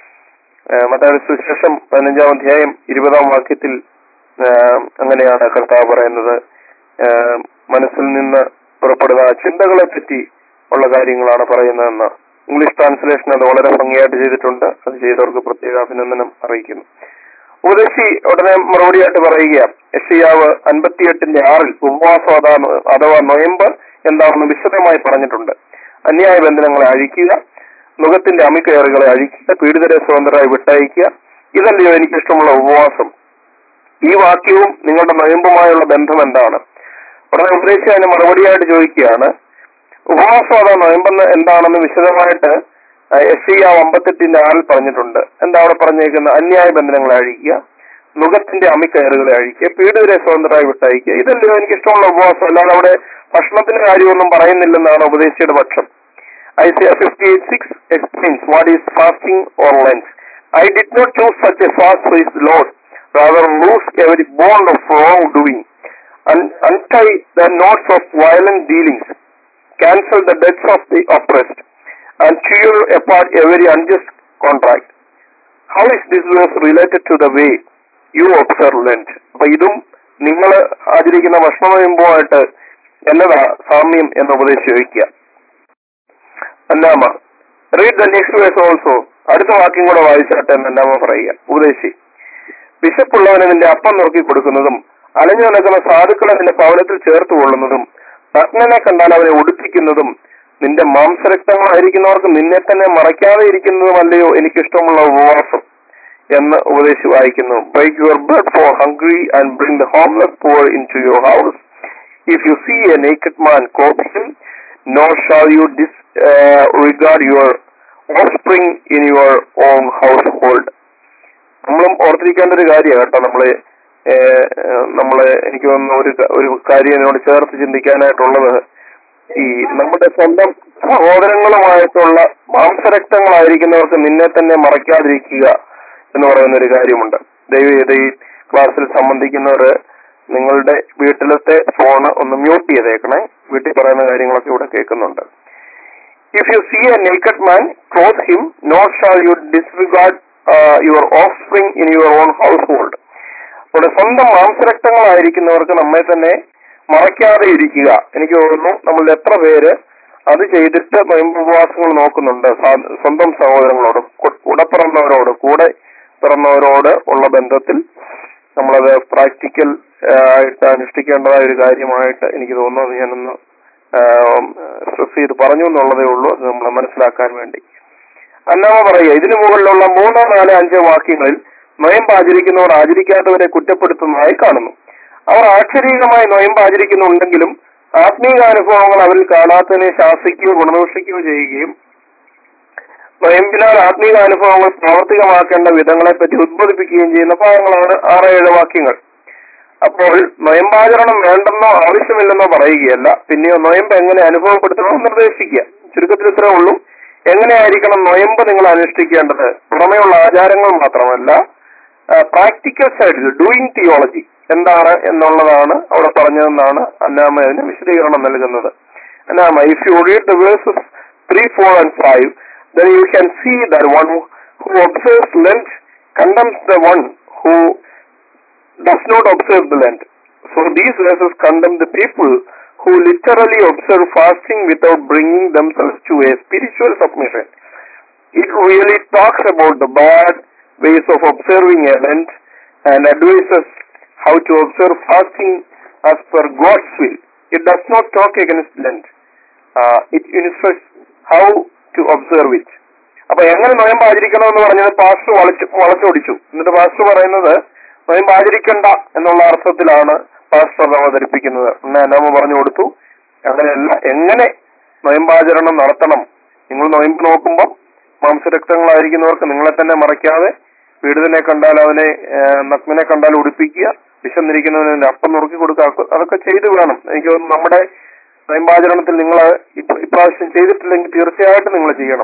മത്തായ സുശേഷം പതിനഞ്ചാം അധ്യായം ഇരുപതാം വാക്യത്തിൽ ആ, അങ്ങനെയാണ് കർത്താവ് പറയുന്നത് ആ, മനസ്സിൽ നിന്ന് പുറപ്പെടുന്ന ചിന്തകളെ പറ്റി ഉള്ള കാര്യങ്ങളാണ് പറയുന്നതെന്ന് ഇംഗ്ലീഷ് ട്രാൻസ്ലേഷൻ അത് വളരെ ഭംഗിയായിട്ട് ചെയ്തിട്ടുണ്ട് അത് ചെയ്തവർക്ക് പ്രത്യേക അഭിനന്ദനം അറിയിക്കുന്നു ഉപദേശി ഉടനെ മറുപടിയായിട്ട് പറയുക യശയാവ് അൻപത്തിയെട്ടിന്റെ ആറിൽ ഉപവാസം അതാ അഥവാ നൊയമ്പ് എന്താണെന്ന് വിശദമായി പറഞ്ഞിട്ടുണ്ട് അന്യായ ബന്ധനങ്ങളെ അഴിക്കുക മുഖത്തിന്റെ അമിക്കയറുകളെ അഴിക്കുക പീഡിതരെ സ്വതന്ത്രരായി വിട്ടയക്കുക ഇതല്ലയോ എനിക്കിഷ്ടമുള്ള ഉപവാസം ഈ വാക്യവും നിങ്ങളുടെ നൊയമ്പുമായുള്ള ബന്ധം എന്താണ് ഉടനെ ഉപദേശി അതിന് മറുപടിയായിട്ട് ചോദിക്കുകയാണ് ഉപവാസം അതാ നൊയമ്പെന്ന് എന്താണെന്ന് വിശദമായിട്ട് എസ് സി ആ അമ്പത്തെട്ടിന്റെ ആറിൽ പറഞ്ഞിട്ടുണ്ട് എന്താ അവിടെ പറഞ്ഞേക്കുന്ന അന്യായ ബന്ധനങ്ങളെ അഴിക്കുക മുഖത്തിന്റെ അമിക്കയറുകളെ അഴിക്കുക പീഡിതരെ സ്വതന്ത്രരായി വിട്ടയക്കുക ഇതല്ലയോ എനിക്ക് ഇഷ്ടമുള്ള ഉപവാസം അല്ലാതെ അവിടെ ഭക്ഷണത്തിന്റെ കാര്യമൊന്നും പറയുന്നില്ലെന്നാണ് ഉപദേശിയുടെ പക്ഷം Isaiah 58:6 explains what is fasting or Lent. I did not choose such a fast, says the Lord. Rather, loose every bond of wrongdoing and untie the knots of violent dealings. the debts of the oppressed and tear apart every unjust contract. How is this verse related to the way you observe Lent? അപ്പൊ ഇതും നിങ്ങൾ ആചരിക്കുന്ന ഭക്ഷണ നോയമ്പുമായിട്ട് എന്നതാ സാമ്യം എന്ന് ഉപദേശിച്ച് ചോദിക്കുക Annamma read the next verse also അടുത്ത വാക്യം കൂടെ വായിച്ചാട്ടെ എന്ന് അന്നാമ പറയുക ഉപദേശി വിശപ്പുള്ളവന് നിന്റെ അപ്പം നുറുക്കി കൊടുക്കുന്നതും അലഞ്ഞു നടക്കുന്ന സാധുക്കളെ നിന്റെ ഭവനത്തിൽ ചേർത്ത് കൊള്ളുന്നതും നഗ്നനെ കണ്ടാൽ അവനെ ഉടുപ്പിക്കുന്നതും നിന്റെ മാംസരക്തങ്ങളായിരിക്കുന്നവർക്ക് നിന്നെ തന്നെ മറയ്ക്കാതെ ഇരിക്കുന്നതുമല്ലയോ എനിക്കിഷ്ടമുള്ള ഉപവാസം എന്ന് ഉപദേശിച്ച് വായിക്കുന്നു break your bread for hungry and bring the homeless poor into your house if you see a naked man cope him no shall you disregard your offspring in your own household നമ്മളും ഓർത്തിരിക്കേണ്ട ഒരു കാര്യമാണ് കേട്ടോ നമ്മള് ഏഹ്, ഏഹ്, നമ്മള് എനിക്ക് തോന്നുന്ന ഒരു ക- ഒരു കാര്യം ഇതിനോട് ചേർത്ത് ചിന്തിക്കാനായിട്ടുള്ളത് ഈ നമ്മുടെ സ്വന്തം സഹോദരങ്ങളുമായിട്ടുള്ള മാംസരക്തങ്ങളായിരിക്കുന്നവർക്ക് നിന്നെ തന്നെ മറയ്ക്കാതിരിക്കുക എന്ന് പറയുന്ന ഒരു കാര്യമുണ്ട് ദയവ് ചെയ്ത് ഈ ക്ലാസ്സിൽ സംബന്ധിക്കുന്നവര് നിങ്ങളുടെ വീട്ടിലത്തെ ഫോണ് ഒന്ന് മ്യൂട്ട് ചെയ്തേക്കണേ വീട്ടിൽ പറയുന്ന കാര്യങ്ങളൊക്കെ ഇവിടെ കേൾക്കുന്നുണ്ട് If you see a naked man, clothe him, nor shall you disregard uh, your offspring in your own household. ഇവിടെ സ്വന്തം മാംസരക്തങ്ങളായിരിക്കുന്നവർക്ക് നമ്മെ തന്നെ മറയ്ക്കാതെ ഇരിക്കുക എനിക്ക് തോന്നുന്നു നമ്മൾ എത്ര പേര് അത് ചെയ്തിട്ട് നൊയമ്പ് ഉപവാസങ്ങൾ നോക്കുന്നുണ്ട് സാ- സ്വന്തം സഹോദരങ്ങളോട് കു- കൂടെ പിറന്നവരോട് കൂടെ പിറന്നവരോട് ഉള്ള ബന്ധത്തിൽ നമ്മളത് പ്രാക്ടിക്കൽ ആയിട്ട് അനുഷ്ഠിക്കേണ്ടതായ ഒരു കാര്യമായിട്ട് എനിക്ക് തോന്നുന്നത് ഞാനൊന്ന് സ്ട്രെസ് ചെയ്ത് പറഞ്ഞു എന്നുള്ളതേ ഉള്ളൂ അത് നമ്മൾ മനസ്സിലാക്കാൻ വേണ്ടി അന്നാമ പറയുക ഇതിനു മുകളിലുള്ള മൂന്നോ നാലോ അഞ്ചോ വാക്യങ്ങളിൽ നൊയമ്പ് ആചരിക്കുന്നവർ ആചരിക്കാത്തവരെ കുറ്റപ്പെടുത്തുന്നതായി കാണുന്നു അവർ ആക്ഷരീകമായി നൊയമ്പ് ആചരിക്കുന്നുണ്ടെങ്കിലും ആത്മീകാനുഭവങ്ങൾ അവരിൽ കാണാത്തതിനെ ശാസിക്കുകയോ ഗുണദോഷിക്കുകയോ ചെയ്യുകയും നൊയമ്പിനാൽ ആത്മീകാനുഭവങ്ങൾ പ്രാവർത്തികമാക്കേണ്ട വിധങ്ങളെ പറ്റി ഉദ്ബോധിപ്പിക്കുകയും ചെയ്യുന്ന ഭാഗങ്ങളാണ് ആറ് ഏഴ് വാക്യങ്ങൾ അപ്പോൾ നൊയമ്പാചരണം വേണ്ടെന്നോ ആവശ്യമില്ലെന്നോ പറയുകയല്ല പിന്നെയോ നൊയമ്പ് എങ്ങനെ അനുഭവപ്പെടുത്തണമെന്ന് നിർദ്ദേശിക്കുക ചുരുക്കത്തിൽ ഇത്രേ ഉള്ളൂ എങ്ങനെയായിരിക്കണം നൊയമ്പ് നിങ്ങൾ അനുഷ്ഠിക്കേണ്ടത് പുറമെയുള്ള ആചാരങ്ങൾ മാത്രമല്ല പ്രാക്ടിക്കൽ സൈഡിൽ ഡൂയിങ് തിയോളജി എന്താണ് എന്നുള്ളതാണ് അവിടെ പറഞ്ഞതെന്നാണ് അന്നാമ അതിന് വിശദീകരണം നൽകുന്നത് Annamma if you read the verses three four and five then you can see that one who observes Lent condemns the one who does not observe the Lent. So these verses condemn the people who literally observe fasting without bringing themselves to a spiritual submission. It really talks about the bad ways of observing a Lent and advises how to observe fasting as per God's will. It does not talk against Lent. Uh, it instructs how to observe it. അപ്പൊ എങ്ങനെ നോയമ്പ് ആചരിക്കണം എന്ന് പറഞ്ഞത് പാസ്റ്റർ വളച്ച് വളച്ചൊടിച്ചു എന്നിട്ട് പാസ്റ്റർ പറയുന്നത് നോയമ്പ് ആചരിക്കണ്ട എന്നുള്ള അർത്ഥത്തിലാണ് പാസ്റ്റർ അത് അവതരിപ്പിക്കുന്നത് എന്ന് അനാമ പറഞ്ഞു കൊടുത്തു അങ്ങനെയല്ല എങ്ങനെ നോയമ്പാചരണം നടത്തണം നിങ്ങൾ നോയമ്പ് നോക്കുമ്പോൾ മാംസരക്തങ്ങളായിരിക്കുന്നവർക്ക് നിങ്ങളെ തന്നെ മറയ്ക്കാതെ വീടുതനെ കണ്ടാൽ അവനെ ഏഹ്, നഗ്നനെ കണ്ടാൽ ഉടുപ്പിക്കുക വിശന്നിരിക്കുന്നവന് അപ്പം നുറുക്കി കൊടുക്കുക അതൊക്കെ- അതൊക്കെ ചെയ്തു വേണം എനിക്ക് തോന്നുന്നു നമ്മുടെ നോയമ്പാചരണത്തിൽ നിങ്ങൾ ഇപ്രാവശ്യം ചെയ്തിട്ടില്ലെങ്കിൽ തീർച്ചയായിട്ടും നിങ്ങൾ ചെയ്യണം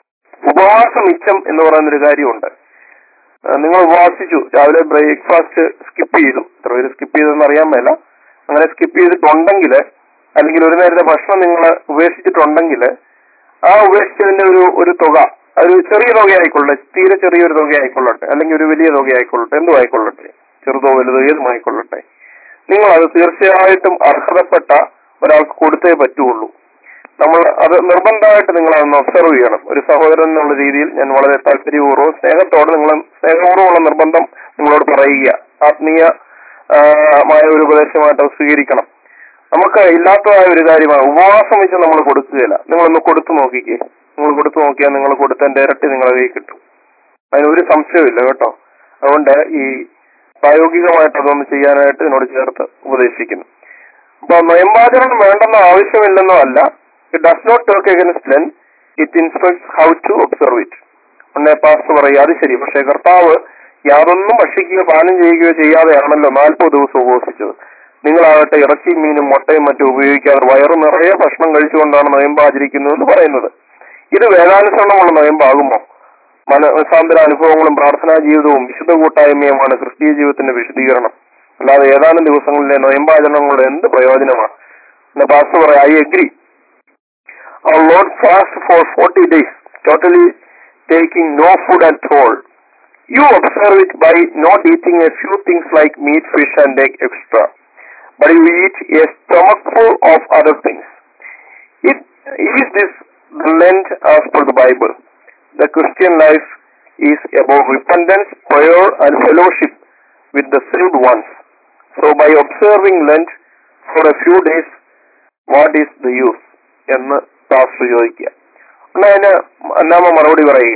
ഉപവാസ മിച്ചം എന്ന് പറയുന്നൊരു കാര്യമുണ്ട് ആ, നിങ്ങൾ ഉപവാസിച്ചു രാവിലെ ബ്രേക്ക്ഫാസ്റ്റ് സ്കിപ്പ് ചെയ്തു എത്ര പേര് സ്കിപ്പ് ചെയ്തെന്ന് അറിയാൻ മേല അങ്ങനെ സ്കിപ്പ് ചെയ്തിട്ടുണ്ടെങ്കിൽ അല്ലെങ്കിൽ ഒരു നേരത്തെ ഭക്ഷണം നിങ്ങൾ ഉപേക്ഷിച്ചിട്ടുണ്ടെങ്കിൽ ആ ഉപേക്ഷിച്ചതിന്റെ ഒരു ഒരു തുക ഒരു ചെറിയ തുക ആയിക്കൊള്ളട്ടെ തീരെ ചെറിയൊരു തുക ആയിക്കൊള്ളട്ടെ അല്ലെങ്കിൽ ഒരു വലിയ തുക ആയിക്കൊള്ളട്ടെ എന്തും ആയിക്കൊള്ളട്ടെ ചെറുതോ വലുതോ ഏതും ആയിക്കൊള്ളട്ടെ നിങ്ങൾ അത് തീർച്ചയായിട്ടും അർഹതപ്പെട്ട ഒരാൾക്ക് കൊടുത്തേ പറ്റുള്ളൂ നമ്മൾ അത് നിർബന്ധമായിട്ട് നിങ്ങൾ അതൊന്ന് ഒബ്സർവ് ചെയ്യണം ഒരു സഹോദരൻ എന്നുള്ള രീതിയിൽ ഞാൻ വളരെ താല്പര്യപൂർവ്വം സ്നേഹത്തോടെ നിങ്ങൾ സ്നേഹപൂർവ്വമുള്ള നിർബന്ധം നിങ്ങളോട് പറയുക ആത്മീയ ആ, മായ ഒരു ഉപദേശമായിട്ട് അത് സ്വീകരിക്കണം നമുക്ക് ഇല്ലാത്തതായ ഒരു കാര്യമാണ് ഉപവാസം വെച്ച് നമ്മൾ കൊടുക്കുകയില്ല നിങ്ങളൊന്ന് കൊടുത്തു നോക്കിക്കേ നിങ്ങൾ കൊടുത്തു നോക്കിയാൽ നിങ്ങൾ കൊടുത്തതിന്റെ ഇരട്ടി നിങ്ങളെ കയ്യിൽ കിട്ടും അതിന് ഒരു സംശയമില്ല കേട്ടോ അതുകൊണ്ട് ഈ പ്രായോഗികമായിട്ട് അതൊന്ന് ചെയ്യാനായിട്ട് എന്നോട് ചേർത്ത് ഉപദേശിക്കുന്നു അപ്പൊ നൊയമ്പാചരണം വേണ്ടെന്നോ ആവശ്യമില്ലെന്നോ അല്ല it does not talk against Lent it instructs how to observe it ഉടനെ പാസ്റ്റർ പറയുക അത് ശരി പക്ഷേ കർത്താവ് യാതൊന്നും ഭക്ഷിക്കുകയോ പാനം ചെയ്യുകയോ ചെയ്യാതെയാണല്ലോ നാൽപ്പത് ദിവസം ഉപവസിച്ചത് നിങ്ങളാകട്ടെ ഇറച്ചി മീനും മുട്ടയും മറ്റും ഉപയോഗിക്കാതെ വയറു നിറയെ ഭക്ഷണം കഴിച്ചുകൊണ്ടാണ് നൊയമ്പ് ആചരിക്കുന്നത് എന്ന് പറയുന്നത് ഇത് വേദാനുസരണമുള്ള നൊയമ്പാകുമോ മനസാന്തര അനുഭവങ്ങളും പ്രാർത്ഥനാ ജീവിതവും വിശുദ്ധ കൂട്ടായ്മയുമാണ് ക്രിസ്തീയ ജീവിതത്തിന്റെ വിശദീകരണം അല്ലാതെ ഏതാനും ദിവസങ്ങളിലെ നൊയമ്പാചരണങ്ങളുടെ എന്ത് പ്രയോജനമാണ് എന്നെ പാസ്റ്റർ പറയാം I agree our Lord fast for 40 days, totally taking no food at all. You observe it by not eating a few things like meat, fish, and egg extra, but you eat a stomachful of other things. It, is this the Lent as per the Bible? The Christian life is about repentance, prayer, and fellowship with the saved ones. So by observing Lent for a few days, what is the use? എന്ന് പാസ്റ്റർ ചോദിക്കുക എന്നാ അതിന് അന്നാമ മറുപടി പറയുക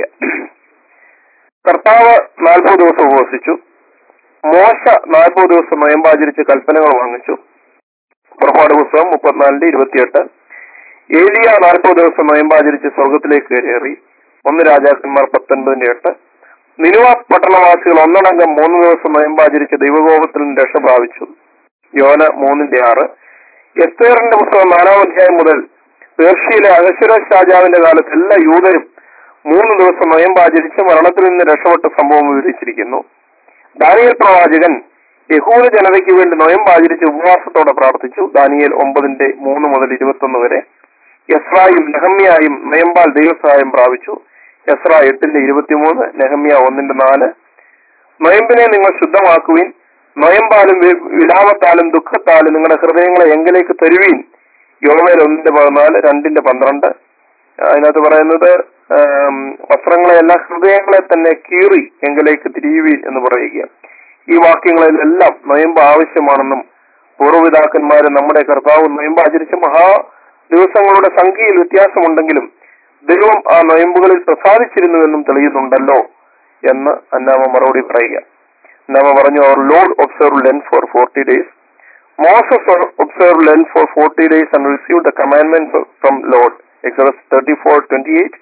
കർത്താവ് നാൽപ്പത് ദിവസം ഉപവസിച്ചു മോശ നാൽപ്പത് ദിവസം നയമ്പാചരിച്ച് കൽപ്പനകൾ വാങ്ങിച്ചു പുറപ്പാട് പുസ്തകം മുപ്പത്തിനാലിന്റെ ഇരുപത്തിയെട്ട് ഏലിയ നാൽപ്പത് ദിവസം നയമ്പാചരിച്ച് സ്വർഗത്തിലേക്ക് കയറി ഒന്ന് രാജാക്കന്മാർ പത്തൊൻപതിന്റെ എട്ട് നിനുവ പട്ടണവാസികൾ ഒന്നടങ്കം മൂന്ന് ദിവസം നയമ്പാചരിച്ച് ദൈവകോപത്തിൽ നിന്ന് രക്ഷ പ്രാപിച്ചു യോന മൂന്നിന്റെ ആറ് എസ്തേറിന്റെ പുസ്തകം നാലാം അധ്യായം മുതൽ പേർഷ്യയിലെ അഹശ്വരോഷ് രാജാവിന്റെ കാലത്ത് എല്ലാ യൂതരും മൂന്ന് ദിവസം നയമ്പാചരിച്ച് മരണത്തിൽ നിന്ന് രക്ഷപ്പെട്ട സംഭവം വിവരിച്ചിരിക്കുന്നു ദാനിയൽ പ്രവാചകൻ യഹൂദ ജനതയ്ക്ക് വേണ്ടി നൊയമ്പാചരിച്ച് ഉപവാസത്തോടെ പ്രാർത്ഥിച്ചു ദാനിയൽ ഒമ്പതിന്റെ മൂന്ന് മുതൽ ഇരുപത്തൊന്ന് വരെ യസ്രായും നെഹമ്യായും നയമ്പാൽ ദൈവസഹായം പ്രാപിച്ചു യസ്ര എട്ടിന്റെ ഇരുപത്തിമൂന്ന് നെഹമ്യ ഒന്നിന്റെ നാല് നൊയമ്പിനെ നിങ്ങൾ ശുദ്ധമാക്കുവിൻ നൊയമ്പാലും വി- വിലാപത്താലും ദുഃഖത്താലും നിങ്ങളുടെ ഹൃദയങ്ങളെ എങ്കിലേക്ക് തരുവീൻ യോവേൽ ഒന്നിന്റെ പതിനാല് രണ്ടിന്റെ പന്ത്രണ്ട് അതിനകത്ത് പറയുന്നത് ആം, വസ്ത്രങ്ങളെയെല്ലാം ഹൃദയങ്ങളെ തന്നെ കീറി എങ്കിലേക്ക് തിരിയുവീൻ എന്ന് പറയുക ഈ വാക്യങ്ങളിലെല്ലാം നൊയമ്പ് ആവശ്യമാണെന്നും പൂർവ്വപിതാക്കന്മാര് നമ്മുടെ കർത്താവ് നൊയമ്പ് ആചരിച്ച മഹാ ദിവസങ്ങളുടെ സംഖ്യയിൽ വ്യത്യാസമുണ്ടെങ്കിലും ദൈവം ആ നൊയമ്പുകളിൽ പ്രസാദിച്ചിരുന്നുവെന്നും തെളിയുന്നുണ്ടല്ലോ എന്ന് അന്നാമ മറുപടി പറയുക അന്നാമ പറഞ്ഞു അവർ Lord observe Lent for forty days Moses observed Lent for 40 days and received the commandments from Lord. Exodus 34, 28.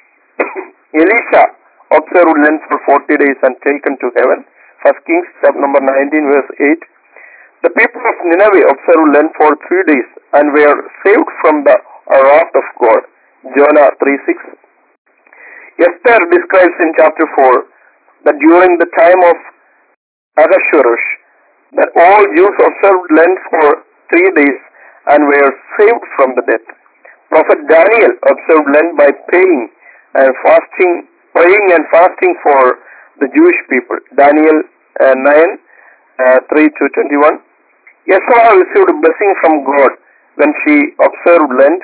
Elisha observed Lent for 40 days and taken to heaven. First Kings chapter number 19 verse 8. The people of Nineveh observed Lent for three days and were saved from the wrath of God. Jonah 3 6. Esther describes in chapter 4 that during the time of Ahasuerus, that all Jews observed Lent for three days and were saved from the death. Prophet Daniel observed Lent by praying and fasting, praying and fasting for the Jewish people. Daniel uh, 9, uh, 3 to 21. Yeshua received a blessing from God when she observed Lent.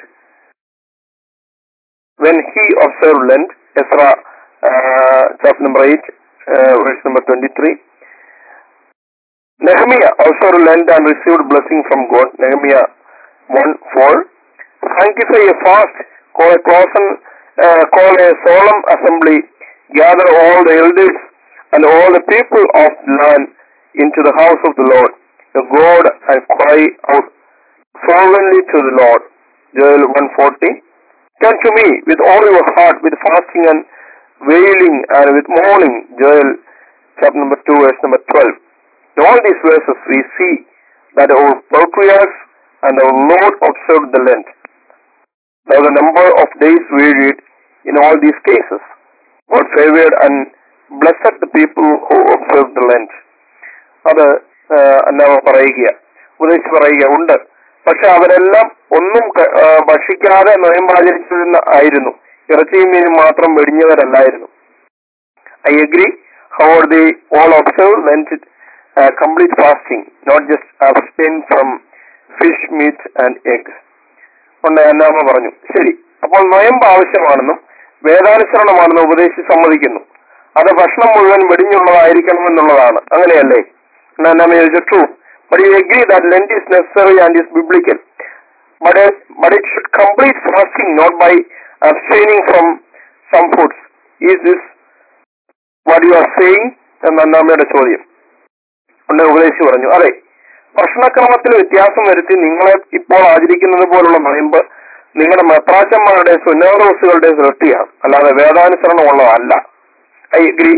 When he observed Lent, Ezra uh, chapter number 8, uh, verse number 23. Nehemiah also learned and received blessing from God. Nehemiah 1 4. Sanctify a fast, call a closen, uh, call a solemn assembly, gather all the elders and all the people of the land into the house of the Lord, the God, and cry out fervently to the Lord. Joel 140. Turn to me with all your heart, with fasting and wailing and with mourning. Joel chapter number 2, verse number 12. In all these verses we see that our patriarchs and our Lord observed the Lent. Now the number of days varied in all these cases. God favored and blessed the people who observed the Lent. അത് എന്നാ പറയുക ഉപദേശിച്ച് പറയുക ഉണ്ട് പക്ഷെ അവരെല്ലാം ഒന്നും ക- ആ, ഭക്ഷിക്കാതെ നൊയമ്പാചരിച്ചിരുന്ന ആയിരുന്നു ഇറച്ചിയും മീനും മാത്രം വെടിഞ്ഞവരല്ലായിരുന്നു I agree. However, they all observe Lent uh, complete fasting, not just abstain from fish, meat and eggs. കൊണ്ട് അന്നാമ പറഞ്ഞു ശരി അപ്പോൾ നൊയമ്പ് ആവശ്യമാണെന്നും വേദാനുസരണമാണെന്നും ഉപദേശിച്ച് സമ്മതിക്കുന്നു അത് ഭക്ഷണം മുഴുവൻ വെടിഞ്ഞുള്ളതായിരിക്കണം എന്നുള്ളതാണ് അങ്ങനെയല്ലേ അന്നാമ ചോദിച്ചു true but you agree that Lent is necessary and is biblical but it, but it should complete fasting not by abstaining from some foods. Is this what you are saying? എന്ന അന്നാമ്മയുടെ ചോദ്യം ഉണ്ട് ഉപദേശിച്ചു പറഞ്ഞു അതെ ഭക്ഷണക്രമത്തിൽ വ്യത്യാസം വരുത്തി നിങ്ങളെ ഇപ്പോൾ ആചരിക്കുന്നത് പോലുള്ള നൊയമ്പ് നിങ്ങളുടെ മെത്രാച്ചന്മാരുടെ സുന്നോദോസുകളുടെ സൃഷ്ടിയാണ് അല്ലാതെ വേദാനുസരണമുള്ളതല്ല I agree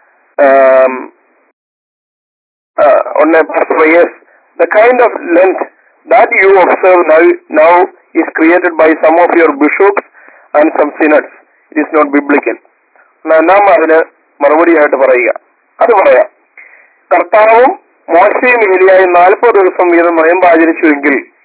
on a yes, the kind of length that you observe now, now is created by some of your bishops and some synods. It is not biblical. ന- നാം അതിന് മറുപടിയായിട്ട് പറയുക അത് പറയാം കർത്താവും മോശയും ഏലിയായി നാൽപ്പത് ദിവസം വീതം നൊയമ്പ് ആചരിച്ചുവെങ്കിൽ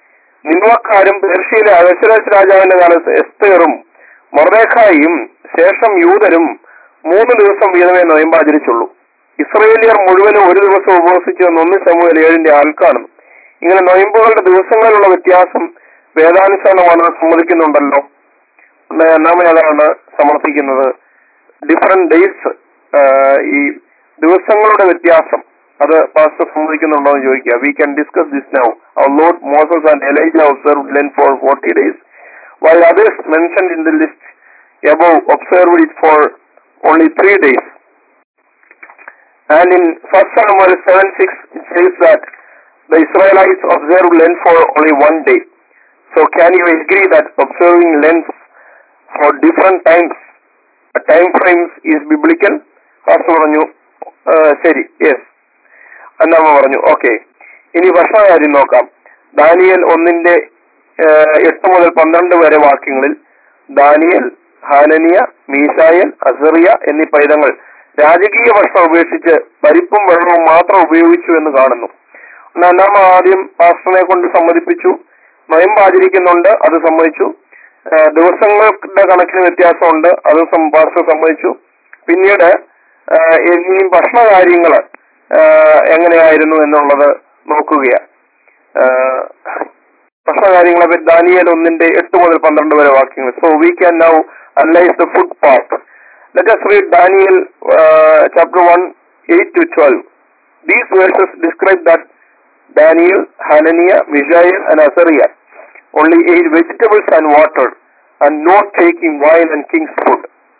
നിന്മക്കാരും പേർഷ്യയിലെ അഹശ്വരാജ് രാജാവിന്റെ കാലത്ത് എസ്തേറും മൊറേഖായും ശേഷം യൂതരും മൂന്ന് ദിവസം വീതമേ നോയമ്പാചരിച്ചുള്ളൂ ഇസ്രയേലിയർ മുഴുവനും ഒരു ദിവസം ഉപവസിച്ചു എന്ന് ഒന്ന് സമൂഹൽ ഏഴിന്റെ ആൾക്കാണുന്നു ഇങ്ങനെ നൊയമ്പുകളുടെ ദിവസങ്ങളിലുള്ള വ്യത്യാസം വേദാനുസരണമാണ് സമ്മതിക്കുന്നുണ്ടല്ലോ ഒന്നാമത് അതാണ് സമർത്ഥിക്കുന്നത് ഡിഫറെന്റ് ഡേയ്സ് ഈ ദിവസങ്ങളുടെ വ്യത്യാസം അത് പാസ്റ്റർ സമ്മതിക്കുന്നുണ്ടോ എന്ന് ചോദിക്കുക we can discuss this now our Lord Moses and Elijah observe Lent for forty days while others mentioned in the list above observed it for only three days. And in 1 Samuel 7 6, it says that the Israelites observed Lent for only one day. So, can you agree that observing Lent for different times, uh, time frames is biblical? Pastor പറഞ്ഞു "Uh, ശരി യെസ് അന്നാമ പറഞ്ഞു ഓക്കെ ഇനി ഭക്ഷണകാര്യം നോക്കാം ദാനിയൽ ഒന്നിന്റെ ഏഹ്, എട്ട് മുതൽ പന്ത്രണ്ട് വരെ വാക്യങ്ങളിൽ ദാനിയൽ ഹാനനിയ മീശായൽ അസറിയ എന്നീ പൈതങ്ങൾ രാജകീയ ഭക്ഷണം ഉപേക്ഷിച്ച് പരിപ്പും വെള്ളവും മാത്രം ഉപയോഗിച്ചു എന്ന് കാണുന്നു നാം ആദ്യം പാസ്റ്ററിനെ കൊണ്ട് സമ്മതിപ്പിച്ചു നൊയമ്പ് ആചരിക്കുന്നുണ്ട് അത് സമ്മതിച്ചു ഏഹ്, ദിവസങ്ങളുടെ കണക്കിന് വ്യത്യാസമുണ്ട് അത് സം- പാസ്റ്റർ സമ്മതിച്ചു പിന്നീട് ഏഹ്, ഇനിയും ഭക്ഷണ കാര്യങ്ങള് ഏഹ്, എങ്ങനെയായിരുന്നു എന്നുള്ളത് നോക്കുകയാണ് ഏഹ്, ഭക്ഷണ കാര്യങ്ങളെ പറ്റി ദാനിയേൽ ഒന്നിന്റെ എട്ട് മുതൽ പന്ത്രണ്ട് വരെ വാക്യങ്ങൾ so we can now analyse the food part let us read Daniel uh, chapter 1 8 to 12 these verses describe that Daniel, Hananiah, Mishael and Azariah only ate vegetables and water and not taking wine and king's food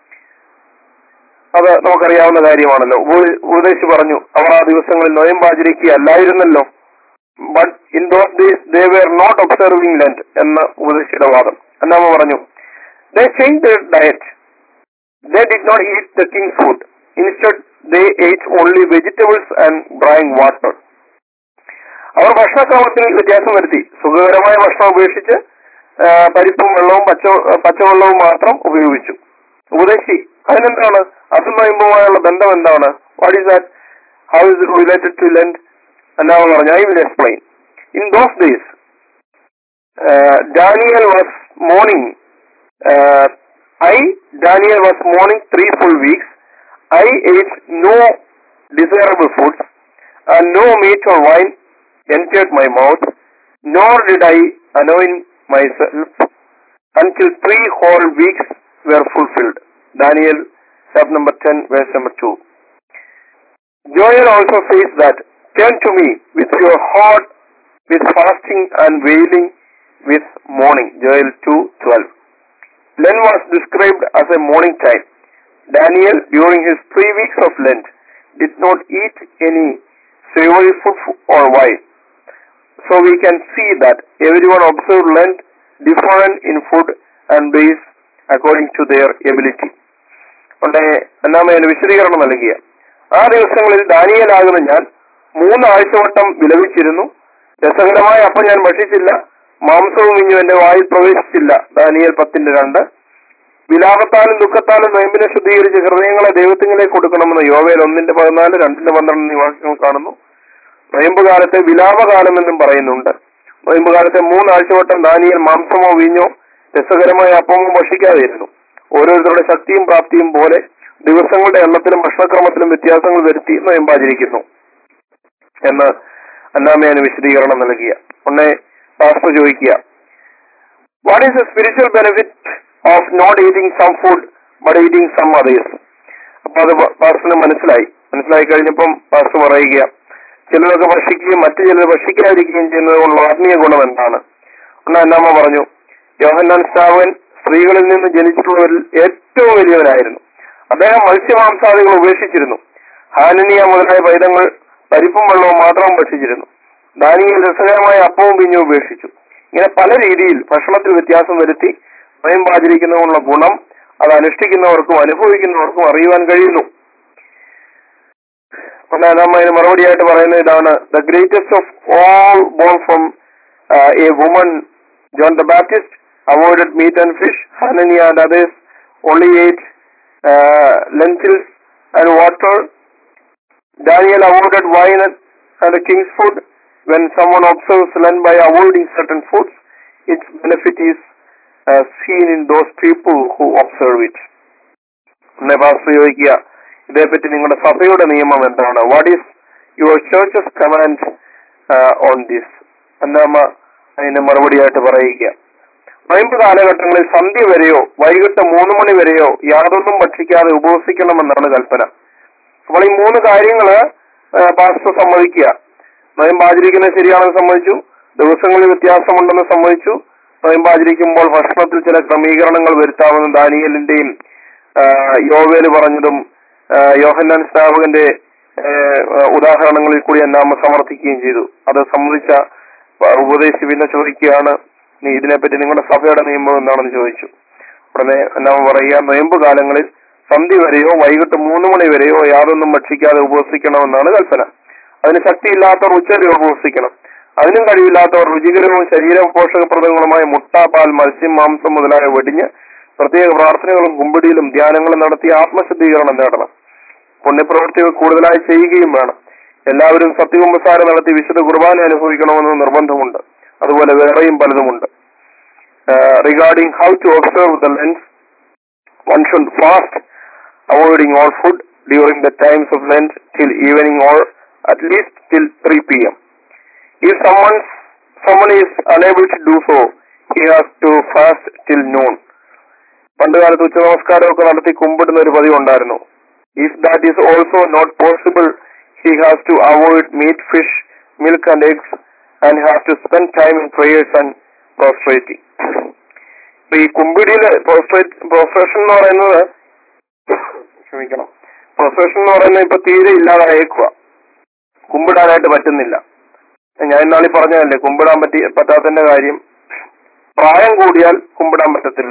അത് നമുക്കറിയാവുന്ന കാര്യമാണല്ലോ ഉപ- ഉപദേശി പറഞ്ഞു അവർ ആ ദിവസങ്ങളിൽ നൊയമ്പാചരിക്കുകയല്ലായിരുന്നല്ലോ but in those days they were not observing Lent എന്ന ഉപദേശിയുടെ വാദം എന്നാമ പറഞ്ഞു they change the diet they did not eat the king's food instead they ate only vegetables and bring water അവർ ഭക്ഷണക്രമത്തിൽ വ്യത്യാസം വരുത്തി സുഖകരമായ ഭക്ഷണം ഉപേക്ഷിച്ച് ആ, പരിപ്പും വെള്ളവും പച്ച പച്ചവെള്ളവും മാത്രം ഉപയോഗിച്ചു ഉപദേശി അതിനെന്താണ് അതും നൊയമ്പുമായുള്ള ബന്ധം എന്താണ് what is that how is it related to Lent എന്നാണ് പറഞ്ഞു I will explain in those days Daniel was mourning I Daniel was mourning three full weeks I ate no desirable foods and no meat or wine entered my mouth, nor did I anoint myself until three whole weeks were fulfilled. Daniel chapter number 10, verse number 2. Joel also says that, Turn to me with your heart, with fasting and wailing, with mourning. Joel 2, 12. Lent was described as a mourning time. Daniel, during his three weeks of Lent, did not eat any savory food or wine. So we can see that everyone observed Lent different in food and ways according to their ability. ഉടനെ അന്നാമയന് വിശദീകരണം നൽകിയ ആ ദിവസങ്ങളിൽ ദാനിയലാകുന്ന ഞാൻ മൂന്നാഴ്ച വട്ടം വിലപിച്ചിരുന്നു രസകരമായ അപ്പം ഞാൻ ഭക്ഷിച്ചില്ല മാംസവും ഇഞ്ഞു എന്റെ വായിൽ പ്രവേശിച്ചില്ല ദാനിയൽ പത്തിന്റെ രണ്ട് വിലാപത്താലും ദുഃഖത്താലും നോയമ്പിനെ ശുദ്ധീകരിച്ച് ഹൃദയങ്ങളെ ദൈവത്തിലേക്ക് കൊടുക്കണമെന്ന് യോവേൽ ഒന്നിന്റെ പതിനാല് രണ്ടിന്റെ പന്ത്രണ്ട് എന്നീ വാക്യങ്ങൾ കാണുന്നു നൊയമ്പ് കാലത്തെ വിലാപകാലം എന്നും പറയുന്നുണ്ട് നൊയമ്പ് കാലത്തെ മൂന്നാഴ്ച വട്ടം ദാനിയൽ മാംസമോ വീഞ്ഞോ രസകരമായ അപ്പമോ ഭക്ഷിക്കാതെയിരുന്നു ഓരോരുത്തരുടെ ശക്തിയും പ്രാപ്തിയും പോലെ ദിവസങ്ങളുടെ എണ്ണത്തിലും ഭക്ഷണക്രമത്തിലും വ്യത്യാസങ്ങൾ വരുത്തി നൊയമ്പാചരിക്കുന്നു എന്ന് അന്നാമയാണ് വിശദീകരണം നൽകിയ ഉടനെ പാസ്റ്റർ ചോദിക്കുക what is the spiritual benefit of not eating some food but eating some others അപ്പൊ അത് പാസ്റ്ററിന് മനസ്സിലായി മനസ്സിലായി കഴിഞ്ഞപ്പം പാസ്റ്റർ പറയുക ചിലരൊക്കെ ഭക്ഷിക്കുകയും മറ്റു ചിലർ ഭക്ഷിക്കാതിരിക്കുകയും ചെയ്യുന്നത് കൊണ്ടുള്ള ആത്മീയ ഗുണം എന്താണ് ഒന്ന് അന്നാമ്മ പറഞ്ഞു യോഹന്നാൻ സ്റ്റാവൻ സ്ത്രീകളിൽ നിന്ന് ജനിച്ചിട്ടുള്ളവരിൽ ഏറ്റവും വലിയവനായിരുന്നു അദ്ദേഹം മത്സ്യമാംസാദികൾ ഉപേക്ഷിച്ചിരുന്നു ഹാനനിയ മുതലായ പൈതങ്ങൾ പരിപ്പും വെള്ളവും മാത്രം ഭക്ഷിച്ചിരുന്നു ദാനിയിൽ രസകരമായ അപ്പവും പിഞ്ഞും ഉപേക്ഷിച്ചു ഇങ്ങനെ പല രീതിയിൽ ഭക്ഷണത്തിൽ വ്യത്യാസം വരുത്തി സ്വയം പാചരിക്കുന്നതിനുള്ള ഗുണം അത് അനുഷ്ഠിക്കുന്നവർക്കും അനുഭവിക്കുന്നവർക്കും അറിയുവാൻ കഴിയുന്നു നമ്മൾ അതിന് മറുപടിയായിട്ട് പറയുന്നത് ഇതാണ് the greatest of all born from a woman John the Baptist avoided meat and fish Hananiah and others only ate lentils and water Daniel avoided wine and the king's food. When someone observes Lent by avoiding certain foods, its benefit is uh, seen in those people who observe it. എന്നെ പാസ്റ്റർ ചോദിക്കുക ഇതേപ്പറ്റി നിങ്ങളുടെ സഭയുടെ നിയമം എന്താണ് what is your church's command on this Annamma അതിന് മറുപടിയായിട്ട് പറയുക നോയമ്പ് കാലഘട്ടങ്ങളിൽ സന്ധ്യ വരെയോ വൈകിട്ട് മൂന്ന് മണി വരെയോ യാതൊന്നും ഭക്ഷിക്കാതെ ഉപവസിക്കണമെന്നാണ് കൽപ്പന അപ്പോൾ ഈ മൂന്ന് കാര്യങ്ങള് പാസ്റ്റർ സമ്മതിക്കുക നോയമ്പ് ആചരിക്കുന്നത് ശരിയാണെന്ന് സമ്മതിച്ചു ദിവസങ്ങളിൽ വ്യത്യാസമുണ്ടെന്ന് സമ്മതിച്ചു നോയമ്പ് ആചരിക്കുമ്പോൾ ഭക്ഷണത്തിൽ ചില ക്രമീകരണങ്ങൾ വരുത്താമെന്ന് ദാനിയലിന്റെയും യോവേല് പറഞ്ഞതും ആ, യോഹന്നാൻ സ്നാപകന്റെ ആ, ഉദാഹരണങ്ങളിൽ കൂടി എന്നാമ സമർത്ഥിക്കുകയും ചെയ്തു അത് സംബന്ധിച്ച ഉപദേശി പിന്നെ ചോദിക്കുകയാണ് നീ ഇതിനെപ്പറ്റി നിങ്ങളുടെ സഭയുടെ നിയമം എന്താണെന്ന് ചോദിച്ചു ഉടനെ എന്നാമ പറയുക നോയമ്പ് കാലങ്ങളിൽ സന്ധ്യ വരെയോ വൈകിട്ട് മൂന്ന് മണി വരെയോ യാതൊന്നും ഭക്ഷിക്കാതെ ഉപവസിക്കണമെന്നാണ് കൽപ്പന അതിന് ശക്തിയില്ലാത്തവർ ഉച്ചവരെ ഉപവസിക്കണം അതിനും കഴിവില്ലാത്തവർ രുചികരവും ശരീര പോഷകപ്രദങ്ങളുമായ മുട്ട പാൽ മത്സ്യം മാംസം മുതലായ വെടിഞ്ഞ് പ്രത്യേക പ്രാർത്ഥനകളും കുമ്പിടിയിലും ധ്യാനങ്ങളും നടത്തി ആത്മശുദ്ധീകരണം നേടണം പുണ്യപ്രവൃത്തികൾ കൂടുതലായി ചെയ്യുകയും വേണം എല്ലാവരും സത്യകുമ്പസാര നടത്തി വിശുദ്ധ കുർബാന അനുഭവിക്കണമെന്ന് നിർബന്ധമുണ്ട് അതുപോലെ വേറെയും പലതുമുണ്ട് regarding how to observe the Lent one should fast, avoiding all food during the times of Lent till evening or at least till 3 p.m. If someone someone is unable to do so, he has to fast till noon. പണ്ട് കാലത്ത് ഉച്ച നമസ്കാരമൊക്കെ നടത്തി കുമ്പിടുന്ന ഒരു പതിവ് ഉണ്ടായിരുന്നു if that is also not possible he has to avoid meat fish milk and eggs and has to spend time in prayers and prostrating ഇപ്പൊ ഈ കുമ്പിടിയില് പ്രൊഫഷൻ എന്ന് പറയുന്നത് ക്ഷമിക്കണം പ്രൊഫഷൻ എന്ന് പറയുന്നത് ഇപ്പൊ തീരെ ഇല്ലാതായേക്കുക കുമ്പിടാനായിട്ട് പറ്റുന്നില്ല ഞാൻ ഇന്നാളി പറഞ്ഞതല്ലേ കുമ്പിടാൻ പറ്റി പറ്റാത്തതിന്റെ കാര്യം പ്രായം കൂടിയാൽ കുമ്പിടാൻ പറ്റത്തില്ല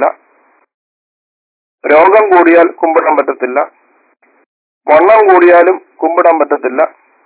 രോഗം കൂടിയാൽ കുമ്പിടാൻ പറ്റത്തില്ല വണ്ണം കൂടിയാലും കുമ്പിടാൻ പറ്റത്തില്ല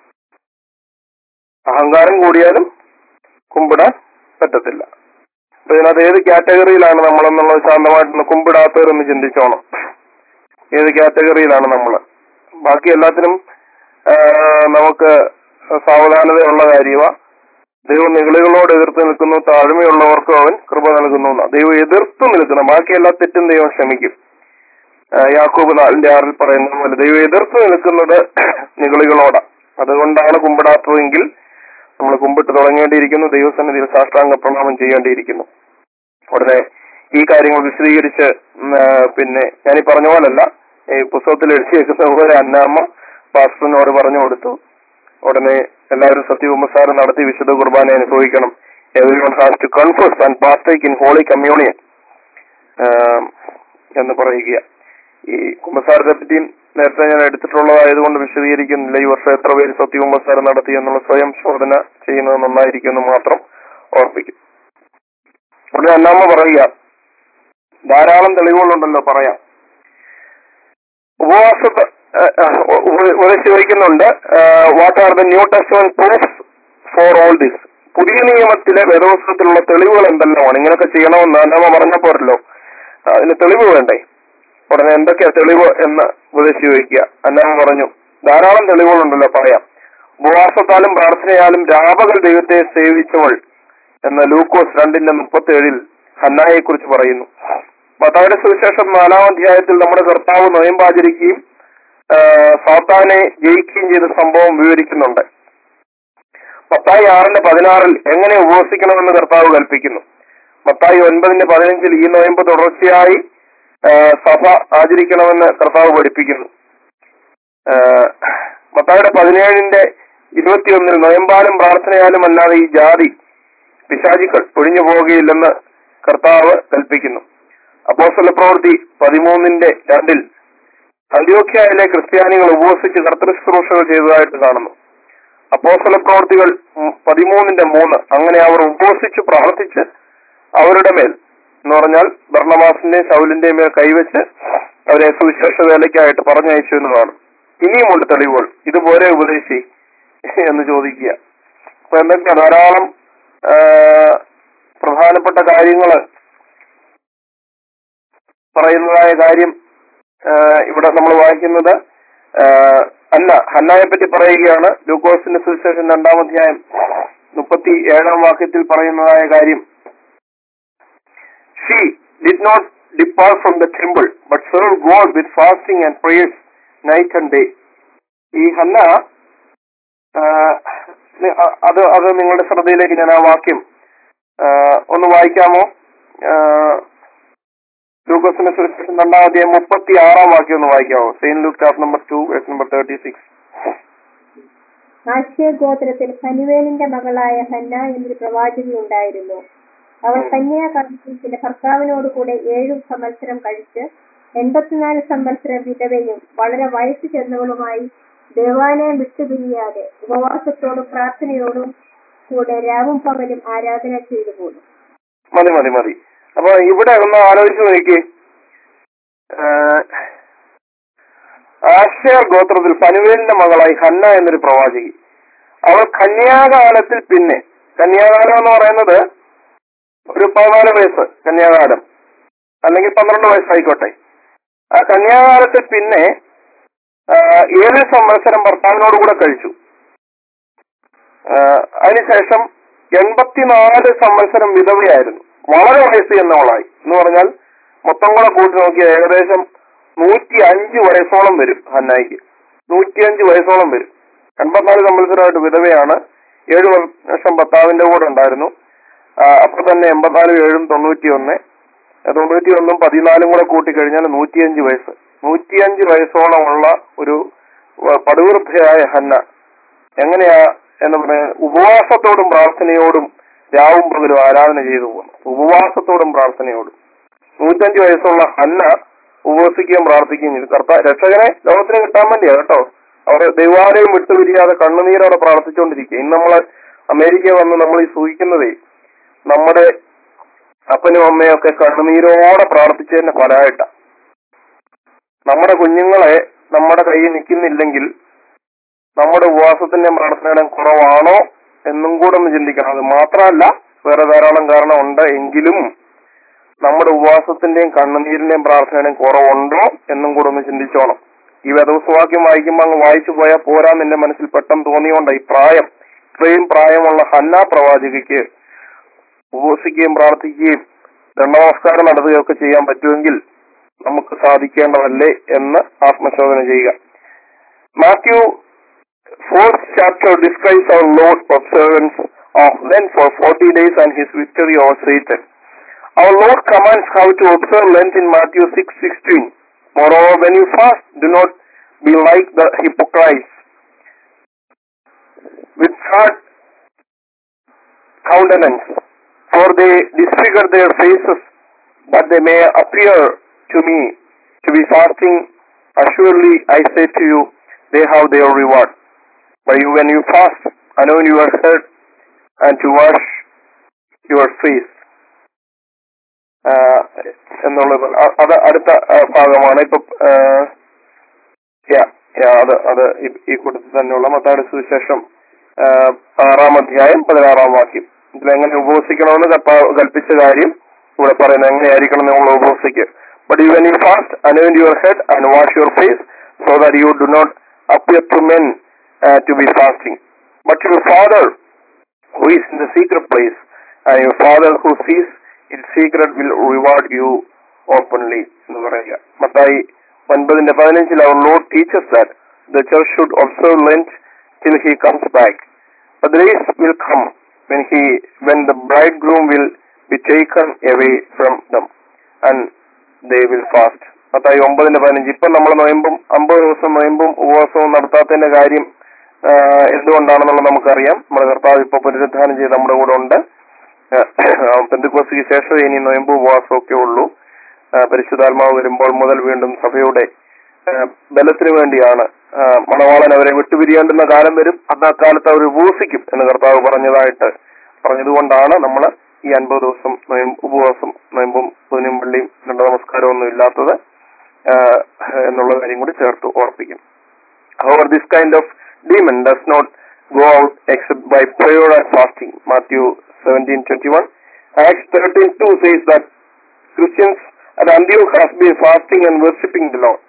അഹങ്കാരം കൂടിയാലും കുമ്പിടാൻ പറ്റത്തില്ല അപ്പൊ ഇതിനകത്ത് ഏത് കാറ്റഗറിയിലാണ് നമ്മളെന്നുള്ളത് ശാന്തമായിട്ടൊന്ന് കുമ്പിടാത്തവരൊന്ന് ചിന്തിച്ചോണം ഏത് കാറ്റഗറിയിലാണ് നമ്മൾ ബാക്കി എല്ലാത്തിനും ആ, നമുക്ക് സാവധാനതയുള്ള കാര്യമാ ദൈവം നിഗളികളോട് എതിർത്ത് നിൽക്കുന്നു താഴ്മയുള്ളവർക്കും അവൻ കൃപ നൽകുന്നു എന്നാ. ദൈവം എതിർത്ത് നിൽക്കണം ബാക്കി എല്ലാ തെറ്റും ദൈവം ക്ഷമിക്കും ആ, യാക്കോബ് നാലിന്റെ ആറിൽ പറയുന്നത് പോലെ ദൈവം എതിർത്ത് നിൽക്കുന്നത് നിഗളികളോടാ അതുകൊണ്ടാണ് കുമ്പിടാത്തതെങ്കിൽ നമ്മൾ കുമ്പിട്ട് തുടങ്ങേണ്ടിയിരിക്കുന്നു ദൈവസന്നിധിയിൽ സാഷ്ടാംഗ പ്രണാമം ചെയ്യേണ്ടിയിരിക്കുന്നു ഉടനെ ഈ കാര്യങ്ങൾ വിശദീകരിച്ച് ഉം, ആ, പിന്നെ ഞാൻ ഈ പറഞ്ഞ പോലല്ല ഈ പുസ്തകത്തിൽ എഴുതിയേക്കുന്ന പോലെ അന്നാമ്മ പാസ്റ്ററിനോട് പറഞ്ഞു കൊടുത്തു ഉടനെ എല്ലാവരും സത്യകുമ്പസാരം നടത്തി വിശുദ്ധ കുർബാന അനുഭവിക്കണം everyone has to confess and partake in holy communion എന്ന് പറയുക ഈ കുമ്പസാരത്തെ പറ്റിയും നേരത്തെ ഞാൻ എടുത്തിട്ടുള്ളതായതുകൊണ്ട് വിശദീകരിക്കുന്നില്ല ഈ വർഷം എത്ര പേര് സത്യകുമ്പസാരം നടത്തി എന്നുള്ള സ്വയം ശോധന ചെയ്യുന്നത് നന്നായിരിക്കുമെന്ന് മാത്രം ഓർപ്പിക്കും ഉടനെ അന്നാമ്മ പറയുക ധാരാളം തെളിവുകളുണ്ടല്ലോ പറയാം ഉപവാസ ഉപദേശി ചോദിക്കുന്നുണ്ട് what are the new testament proofs for all this പുതിയ നിയമത്തിലെ വേദോത്സവത്തിലുള്ള തെളിവുകൾ എന്തെല്ലാമാണ് ഇങ്ങനെയൊക്കെ ചെയ്യണമെന്ന് അന്നാമ്മ പറഞ്ഞ പോരല്ലോ അതിന് തെളിവ് വേണ്ടേ ഉടനെ എന്തൊക്കെയാ തെളിവ് എന്ന് ഉപദേശി ചോദിക്കുക അന്നാമ്മ പറഞ്ഞു ധാരാളം തെളിവുകളുണ്ടല്ലോ പറയാം ഉപവാസത്താലും പ്രാർത്ഥനയാലും രാപകൽ ദൈവത്തെ സേവിച്ചവൾ എന്ന ലൂക്കോസ് രണ്ടിന്റെ മുപ്പത്തി ഏഴിൽ ഹന്നായെ കുറിച്ച് പറയുന്നു മത്തായുടെ സുവിശേഷം നാലാം അധ്യായത്തിൽ നമ്മുടെ കർത്താവ് നൊയമ്പാചരിക്കുകയും ആ, സാത്താനെ ജയിക്കുകയും ചെയ്ത സംഭവം വിവരിക്കുന്നുണ്ട് മത്തായി ആറിന്റെ പതിനാറിൽ എങ്ങനെ ഉപവസിക്കണമെന്ന് കർത്താവ് കൽപ്പിക്കുന്നു മത്തായി ഒൻപതിന്റെ പതിനഞ്ചിൽ ഈ നൊയമ്പ് തുടർച്ചയായി ആ, സഭ ആചരിക്കണമെന്ന് കർത്താവ് പഠിപ്പിക്കുന്നു ആ, മത്തായിയുടെ പതിനേഴിന്റെ ഇരുപത്തിയൊന്നിൽ നൊയമ്പാലും പ്രാർത്ഥനയാലും അല്ലാതെ ഈ ജാതി പിശാചികൾ ഒഴിഞ്ഞു പോകുകയില്ലെന്ന് കർത്താവ് കൽപ്പിക്കുന്നു അപ്പോസ്തല പ്രവൃത്തി പതിമൂന്നിന്റെ രണ്ടിൽ അന്ത്യോഖ്യയിലെ ക്രിസ്ത്യാനികൾ ഉപവസിച്ച് കർത്തൃശുശ്രൂഷകൾ ചെയ്തതായിട്ട് കാണുന്നു അപ്പോസ്തല പ്രവൃത്തികൾ ഉം പതിമൂന്നിന്റെ മൂന്ന് അങ്ങനെ അവർ ഉപവസിച്ച് പ്രാർത്ഥിച്ച് അവരുടെ മേൽ എന്ന് പറഞ്ഞാൽ ഭരണവാസിന്റെയും ശൗലിന്റെയും മേൽ കൈവച്ച് അവരെ സുവിശേഷ വേലയ്ക്കായിട്ട് പറഞ്ഞയച്ചു എന്നതാണ് ഇനിയുമുണ്ട് തെളിവുകൾ ഇതുപോലെ ഉപദേശി എന്ന് ചോദിക്കുക അപ്പൊ എന്തൊക്കെയാ ധാരാളം ആ, പ്രധാനപ്പെട്ട കാര്യങ്ങള് പറയുന്നതായ കാര്യം ആ, ഇവിടെ നമ്മൾ വായിക്കുന്നത് ആ, അല്ല ഹന്നായെ പറ്റി പറയുകയാണ് ലൂക്കോസിന്റെ സുവിശേഷം രണ്ടാം അധ്യായം മുപ്പത്തി ഏഴാം വാക്യത്തിൽ പറയുന്നതായ കാര്യം she did not depart from the temple, but served God with fasting and prayers night and day. ഈ ഹന്ന ആ, നി- അ- അത് അത് നിങ്ങളുടെ ശ്രദ്ധയിലേക്ക് ഞാൻ ആ വാക്യം ആ, ഒന്ന് വായിക്കാമോ ആ, ലൂക്കോസിന്റെ സുവിശേഷം രണ്ടാം അധ്യായം മുപ്പത്തി ആറാം വാക്യം ഒന്ന് വായിക്കാമോ saint Luke chapter number two number thirty six ആശയ ഗോത്രത്തിൽ ഫനുവേലിന്റെ മകളായ ഹന്ന എന്നൊരു പ്രവാചകി ഉണ്ടായിരുന്നു അവൾ കന്യാകാലത്തിന്റെ ഭർത്താവിനോട് കൂടെ ഏഴു സംവത്സരം കഴിച്ച് എൺപത്തിനാല് സംവത്സരം വിധവയും വളരെ വയസ്സ് ചെന്നവളുമായി ദേവാലയം വിട്ടുപിരിയാതെ ഉപവാസത്തോടും പ്രാർത്ഥനയോടും കൂടെ രാവും പകലും ആരാധന ചെയ്തു പോന്നു മതി മതി മതി അപ്പൊ ഇവിടെ ഒന്ന് ആലോചിച്ച് നോക്കി ആശയർ ഗോത്രത്തിൽ പനുവേലിന്റെ മകളായി ഹന്ന എന്നൊരു പ്രവാചകി അവൾ കന്യാകാലത്തിൽ പിന്നെ കന്യാകാലം എന്ന് പറയുന്നത് ഒരു പതിനാല് വയസ്സ് കന്യാകാലം അല്ലെങ്കിൽ പന്ത്രണ്ട് വയസ്സായിക്കോട്ടെ ആ കന്യാകാലത്തിൽ പിന്നെ ആ, ഏഴ് സംവത്സരം ഭർത്താവിനോട് കൂടെ കഴിച്ചു ആ, അതിനുശേഷം എൺപത്തിനാല് സംവത്സരം വിധവയായിരുന്നു വളരെ വയസ്സ് എന്നവളായി എന്ന് പറഞ്ഞാൽ മൊത്തം കൂടെ കൂട്ടി നോക്കിയാൽ ഏകദേശം നൂറ്റി അഞ്ച് വയസ്സോളം വരും ഹന്നായിക്ക് നൂറ്റിയഞ്ച് വയസ്സോളം വരും എൺപത്തിനാല് സംവത്സരമായിട്ട് വിധവയാണ് ഏഴ് വർഷം ഭർത്താവിന്റെ കൂടെ ഉണ്ടായിരുന്നു ആ, അപ്പൊ തന്നെ എൺപത്തിനാലും ഏഴും തൊണ്ണൂറ്റി ഒന്ന് തൊണ്ണൂറ്റി ഒന്നും പതിനാലും കൂടെ കൂട്ടിക്കഴിഞ്ഞാൽ നൂറ്റിയഞ്ച് വയസ്സ് നൂറ്റിയഞ്ച് വയസ്സോളമുള്ള ഒരു വ- പടുവൃദ്ധയായ ഹന്ന എങ്ങനെയാ എന്ന് പറഞ്ഞാൽ ഉപവാസത്തോടും പ്രാർത്ഥനയോടും രാവും പകലും ആരാധന ചെയ്തു പോകുന്നു ഉപവാസത്തോടും പ്രാർത്ഥനയോടും നൂറ്റഞ്ച് വയസ്സുള്ള ഹന്ന ഉപവസിക്കുകയും പ്രാർത്ഥിക്കുകയും ചെയ്തു കർത്ത രക്ഷകനെ ലോകത്തിന് കിട്ടാൻ വേണ്ടിയാ കേട്ടോ അവർ ദൈവാലയം വിട്ടുപിരിയാതെ കണ്ണുനീരോടെ പ്രാർത്ഥിച്ചുകൊണ്ടിരിക്കുക ഇന്ന് നമ്മൾ അമേരിക്ക വന്ന് നമ്മൾ ഈ സൂഹിക്കുന്നതേ നമ്മുടെ അപ്പനും അമ്മയും ഒക്കെ കണ്ണുനീരോടെ പ്രാർത്ഥിച്ചതിന്റെ ഫലമായിട്ടാ നമ്മുടെ കുഞ്ഞുങ്ങളെ നമ്മുടെ കയ്യിൽ നിൽക്കുന്നില്ലെങ്കിൽ നമ്മുടെ ഉപവാസത്തിന്റെയും പ്രാർത്ഥനയുടെയും കുറവാണോ എന്നും കൂടെ ഒന്ന് ചിന്തിക്കണം അത് മാത്രമല്ല വേറെ ധാരാളം കാരണം ഉണ്ട് എങ്കിലും നമ്മുടെ ഉപവാസത്തിന്റെയും കണ്ണുനീരിന്റെയും പ്രാർത്ഥനയുടെയും കുറവുണ്ടോ എന്നും കൂടെ ഒന്ന് ചിന്തിച്ചോണം ഈ വേദവസ്വാക്യം വായിക്കുമ്പോൾ അങ്ങ് വായിച്ചു പോയാൽ പോരാ നിന്റെ മനസ്സിൽ പെട്ടെന്ന് തോന്നിയോണ്ട ഈ പ്രായം ഇത്രയും പ്രായമുള്ള ഹന്ന പ്രവാചകയ്ക്ക് ഉപവസിക്കുകയും പ്രാർത്ഥിക്കുകയും ദണ്ഡനമസ്കാരം നടത്തുകയൊക്കെ ചെയ്യാൻ പറ്റുമെങ്കിൽ നമുക്ക് സാധിക്കേണ്ടതല്ലേ എന്ന് ആത്മശോധന ചെയ്യുക Mathew fourth chapter describes our Lord's observance of Lent for 40 days and his victory over Satan. Our Lord commands how to observe Lent in Matthew 6:16. Moreover, when you fast, do not be like the hypocrites with sad countenance, for they disfigure their faces, that they may appear to me to be fasting. Assuredly, I say to you, they have their reward. But you, when you fast, anoint your head and to wash your face. ആഹ് എന്നുള്ളത് അ- അത് അടുത്ത ആഹ് ഭാഗമാണ് ഇപ്പൊ ആഹ് yeah, yeah, അത് അത് ഈ- ഈ കൂട്ടത്തിൽ തന്നെയുള്ള മത്തായുടെ സുവിശേഷം ആഹ് ആറാം അധ്യായം പതിനാറാം വാക്യം ഇതിലെങ്ങനെ ഉപവസിക്കണമെന്ന് കർത്താവ് കൽപ്പിച്ച കാര്യം ഇവിടെ പറയുന്നത് എങ്ങനെയായിരിക്കണം നിങ്ങൾ ഉപവസിക്ക് but you when you fast anoint your head and wash your face so that you do not appear to men uh, to be fasting. But your Father who is in the secret place, and your Father who sees in secret will reward you openly. എന്ന് പറയുക മത്തായി ഒൻപതിന്റെ പതിനഞ്ചിൽ our Lord teaches that the church should observe Lent till he comes back. But the days will come when he when the bridegroom will be taken away from them and they will fast. മത്തായി ഒമ്പതിന്റെ പതിനഞ്ച് ഇപ്പൊ നമ്മൾ നോയമ്പും അമ്പത് ദിവസം നോയമ്പും ഉപവാസവും നടത്താത്തതിന്റെ കാര്യം ആ, എന്തുകൊണ്ടാണെന്നുള്ളത് നമുക്കറിയാം നമ്മുടെ കർത്താവ് ഇപ്പൊ പുനരുദ്ധാനം ചെയ്ത് നമ്മുടെ കൂടെ ഉണ്ട് പെന്തുക്കോസിക്ക് ശേഷമേ ഇനി നോയമ്പ് ഉപവാസം ഒക്കെ ഉള്ളൂ ആ, പരിശുദ്ധാത്മാവ് വരുമ്പോൾ മുതൽ വീണ്ടും സഭയുടെ ആ, ബലത്തിന് വേണ്ടിയാണ് ആ, മണവാളൻ അവരെ വിട്ടുപിരിയേണ്ടുന്ന കാലം വരും അന്ന് ആ കാലത്ത് അവർ ഉപവസിക്കും എന്ന് കർത്താവ് പറഞ്ഞതായിട്ട് പറഞ്ഞതുകൊണ്ടാണ് നമ്മൾ ഈ അൻപത് ദിവസം നോയമ്പ് ഉപവാസം നോയമ്പും പൂനും പള്ളിയും രണ്ട് നമസ്കാരവും ഒന്നും ഇല്ലാത്തത് ആ, എന്നുള്ള കാര്യം കൂടി ചേർത്ത് ഓർപ്പിക്കും However, this kind of demon does not go out except by prayer and fasting. Matthew 17:21. Acts 13:2 says that Christians at Antioch has been fasting and worshipping the Lord.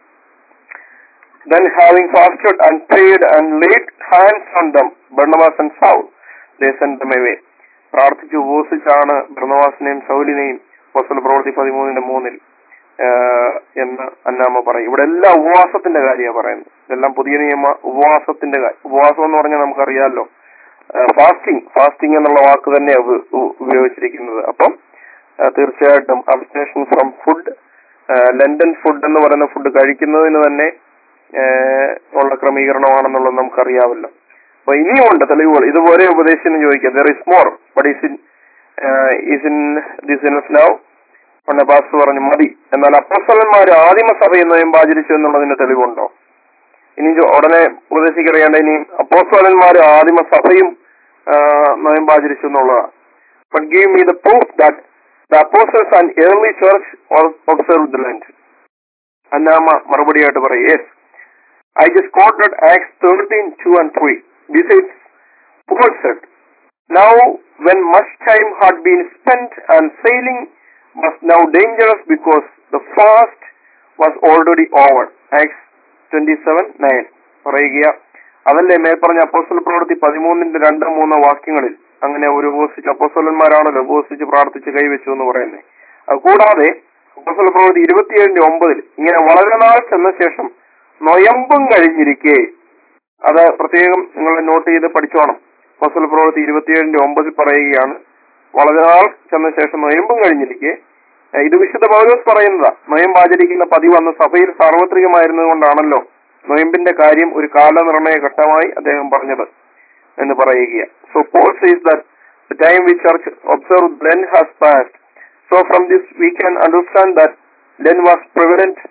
Then having fasted and prayed and laid hands on them, Barnabas and Saul, they sent them away. പ്രാർത്ഥിച്ച് ഉപവസിച്ചാണ് ഭരണവാസിനെയും സൗലിനെയും അപ്പോസ്തല പ്രവൃത്തി പതിമൂന്നിന്റെ മൂന്നിൽ ആഹ് എന്ന് അന്നാമ്മ പറയും ഇവിടെ എല്ലാം ഉപവാസത്തിന്റെ കാര്യമാണ് പറയുന്നത് ഇതെല്ലാം പുതിയ നിയമ ഉപവാസത്തിന്റെ കാര്യം ഉപവാസം എന്ന് പറഞ്ഞാൽ നമുക്കറിയാമല്ലോ ഫാസ്റ്റിംഗ് ഫാസ്റ്റിംഗ് എന്നുള്ള വാക്ക് തന്നെ ഉപ- ഉ- ഉപയോഗിച്ചിരിക്കുന്നത് അപ്പം ആ, തീർച്ചയായിട്ടും abstention from food Lenten food എന്ന് പറയുന്ന ഫുഡ് കഴിക്കുന്നതിന് തന്നെ ആ, ഉള്ള ക്രമീകരണമാണെന്നുള്ളത് നമുക്കറിയാമല്ലോ അപ്പൊ ഇനിയുമുണ്ട് തെളിവുകൾ ഇതുപോലെ ഉപദേശിച്ചെന്ന് ചോദിക്കാം there is more but is in is in this enough now പണ്ട് പാസ് പറഞ്ഞു മതി എന്നാൽ അപ്പോസ്തലന്മാർ ആദിമസഭയിൽ നോയമ്പ് ആചരിച്ചു എന്നുള്ളതിന് തെളിവുണ്ടോ ഇനി ചോ- ഉടനെ ഉപദേശിക്കറിയേണ്ട ഇനി അപ്പോസ്തലന്മാർ ആദിമസഭയും നോയമ്പ് ആചരിച്ചു എന്നുള്ളതാണ് but give me the proof that the apostles and early church observed the Lent. Annamma മറുപടിയായിട്ട് പറയും yes I just quoted Acts 13, 2 and 3. Besides, Paul said, Now when much time had been spent and sailing was now dangerous because the fast was already over. Acts 27, 9. പറയുക അതല്ലേ മേൽപ്പറഞ്ഞ അപ്പോസ്റ്റൽ പ്രവൃത്തി പതിമൂന്നിന്റെ രണ്ട് മൂന്ന് വാക്യങ്ങളിൽ അങ്ങനെ ഒരു ഉപവസിച്ച് അപ്പോസ്റ്റലന്മാരാണല്ലോ ഉപവസിച്ച് പ്രാർത്ഥിച്ച് കൈവച്ചു എന്ന് പറയുന്നത് അത് കൂടാതെ അപ്പോസ്റ്റൽ പ്രവൃത്തി ഇരുപത്തിയേഴിന്റെ ഒമ്പതിൽ ഇങ്ങനെ വളരെ നാൾ ചെന്ന ശേഷം നൊയമ്പും കഴിഞ്ഞിരിക്കെ അത് പ്രത്യേകം നിങ്ങൾ നോട്ട് ചെയ്ത് പഠിച്ചോണം അപ്പോസ്റ്റൽ പ്രവൃത്തി ഇരുപത്തിയേഴിന്റെ ഒമ്പതിൽ പറയുകയാണ് വളരെ നാൾ ചെന്ന ശേഷം നൊയമ്പും കഴിഞ്ഞിരിക്കെ ഏഹ് ഇത് വിശുദ്ധ പൗലോസ് പറയുന്നതാ നൊയമ്പ് ആചരിക്കുന്ന പതിവ് അന്ന് സഭയിൽ സാർവത്രികമായിരുന്നത് കൊണ്ടാണല്ലോ നൊയമ്പിന്റെ കാര്യം ഒരു കാലനിർണയ ഘട്ടമായി അദ്ദേഹം പറഞ്ഞത് എന്ന് പറയുക so Paul says that the time we church observe Lent has passed so from this we can understand that Lent was prevalent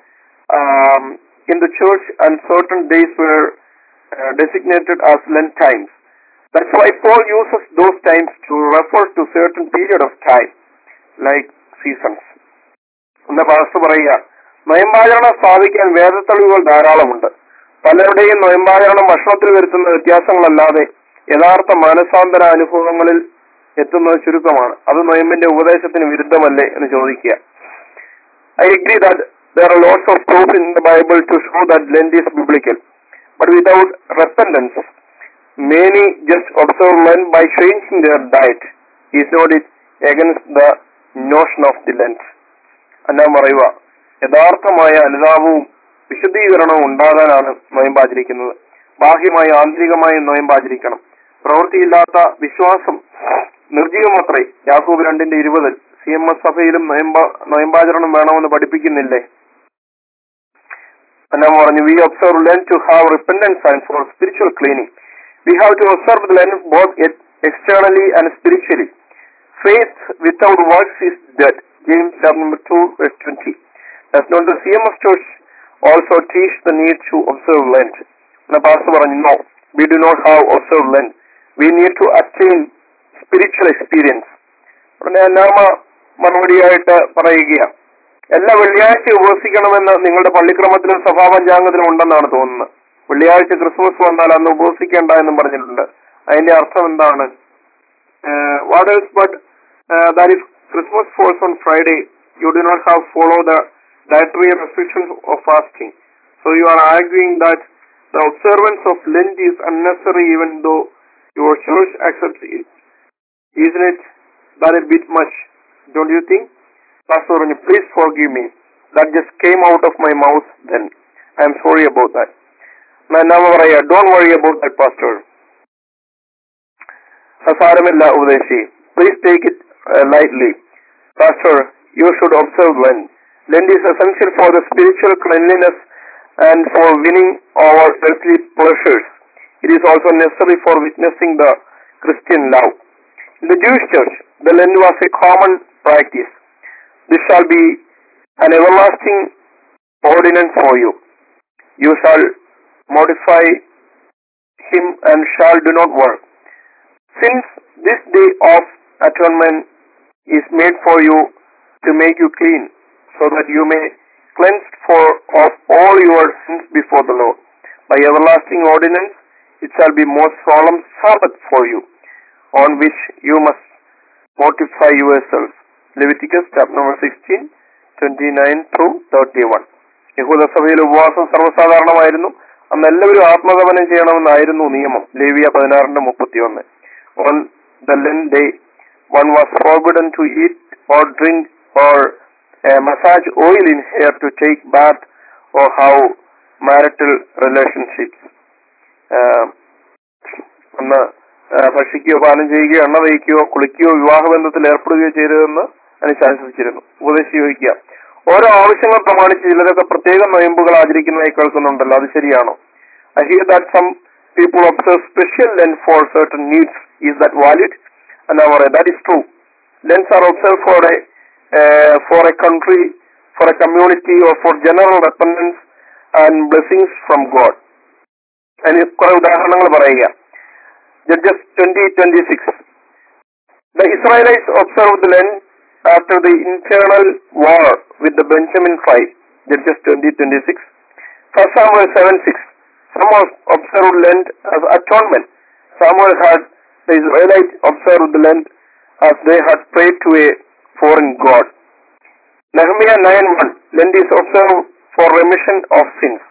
in the church and certain days were uh, designated as Lent times. That's why Paul uses those times to refer to certain period of time, like seasons. എന്ന പാസ്റ്റർ പറയുക നൊയമ്പാചരണം സ്ഥാപിക്കാൻ വേദത്തെളിവുകൾ ധാരാളമുണ്ട് പലരുടെയും നൊയമ്പാചരണം ഭക്ഷണത്തിൽ വരുത്തുന്ന വ്യത്യാസങ്ങളല്ലാതെ യഥാർത്ഥ മാനസാന്തര അനുഭവങ്ങളിൽ എത്തുന്നത് ചുരുക്കമാണ് അത് നൊയമ്പിന്റെ ഉപദേശത്തിന് വിരുദ്ധമല്ലേ എന്ന് ചോദിക്കുക I agree that there are lots of proof in the Bible to show that Lent is biblical. But without repentance, many just observe Lent by changing their diet. Is not it against the notion of the Lent? എന്നാ പറയുക യഥാർത്ഥമായ അനുതാപവും വിശുദ്ധീകരണവും ഉണ്ടാകാനാണ് നൊയമ്പാചരിക്കുന്നത് ബാഹ്യമായി ആന്തരികമായി നൊയമ്പാചരിക്കണം പ്രവൃത്തിയില്ലാത്ത വിശ്വാസം നിർജീവമത്രേ യാക്കൂബ് രണ്ടിന്റെ ഇരുപതിൽ സി എം എസ് സഭയിലും നൊയമ്പ നൊയമ്പാചരണം വേണമെന്ന് പഠിപ്പിക്കുന്നില്ലേ എന്നാ പറഞ്ഞു we observe Lent to have repentance and for spiritual cleaning we have to observe Lent both externally and spiritually faith without works is dead James chapter number two twenty Does not the CMS Church also teach the need to observe Lent? And the pastor പറഞ്ഞു no, we do not have observed Lent. We need to attain spiritual experience. ഉടനെ നാമ മറുപടിയായിട്ട് പറയുക എല്ലാ വെള്ളിയാഴ്ച ഉപവസിക്കണമെന്ന് നിങ്ങളുടെ പള്ളിക്രമത്തിലും സഭാപഞ്ചാംഗത്തിലും ഉണ്ടെന്നാണ് തോന്നുന്നത് വെള്ളിയാഴ്ച ക്രിസ്മസ് വന്നാൽ അന്ന് ഉപവസിക്കേണ്ട എന്നും പറഞ്ഞിട്ടുണ്ട് അതിന്റെ അർത്ഥം എന്താണ് what else but that if Christmas falls on Friday you do not have follow the dietary restrictions of fasting. So you are arguing that the observance of Lent is unnecessary even though your church accepts it. Isn't it that a bit much? Don't you think? Pastor, Ronny, please forgive me. That just came out of my mouth then. I am sorry about that. Now, don't worry about that, Pastor. സാരമില്ല ഉപദേശി please take it lightly Pastor, you should observe Lent. Lent is essential for the spiritual cleanliness and for winning our earthly pleasures. It is also necessary for witnessing the Christian love. In the Jewish church, the Lent was a common practice. This shall be an everlasting ordinance for you. You shall modify him and shall do not work. Since this day of atonement is made for you to make you clean, so that you may cleansed for of all your sins before the Lord. By everlasting ordinance, it shall be most solemn Sabbath for you, on which you must mortify yourselves. Leviticus chapter number 16, 29 through 31. യഹൂദസഭയിൽ ഉപവാസം സർവ്വസാധാരണമായിരുന്നു അന്ന് എല്ലാവരും ആത്മഗമനം ചെയ്യണമെന്നായിരുന്നു നിയമം ലേവിയ പതിനാറിന്റെ മുപ്പത്തിയൊന്ന് on the Lent day one was forbidden to eat or drink or a massage oil in hair to take bath or how marital relationships. Uh, ഒന്ന് ആ, ഭക്ഷിക്കുകയോ പാനം ചെയ്യുകയോ എണ്ണ തയ്ക്കുകയോ കുളിക്കുകയോ വിവാഹബന്ധത്തിൽ ഏർപ്പെടുകയോ ചെയ്തതെന്ന് അനുശാസിച്ചിരുന്നു ഉപദേശിച്ച് ചോദിക്കുക ഓരോ ആവശ്യങ്ങൾ പ്രമാണിച്ച് ചിലരൊക്കെ പ്രത്യേക നൊയമ്പുകൾ ആചരിക്കുന്നതായി കേൾക്കുന്നുണ്ടല്ലോ അത് ശരിയാണോ I hear that some people observe special Lent for certain needs. Is that valid? And I say, that is true. Lents are observed for a uh, for a country, for a community, or for general repentance and blessings from God. അതിന് കുറെ ഉദാഹരണങ്ങൾ പറയുക Judges twenty twenty six The Israelites observed Lent after the internal war with the Benjamin tribe. Judges 2026. First Samuel 7 6. Some of observed Lent as atonement. Samuel had the Israelites observed the Lent as they had prayed to a foreign god. Nehemiah 9 1. Lent is observed for remission of sins.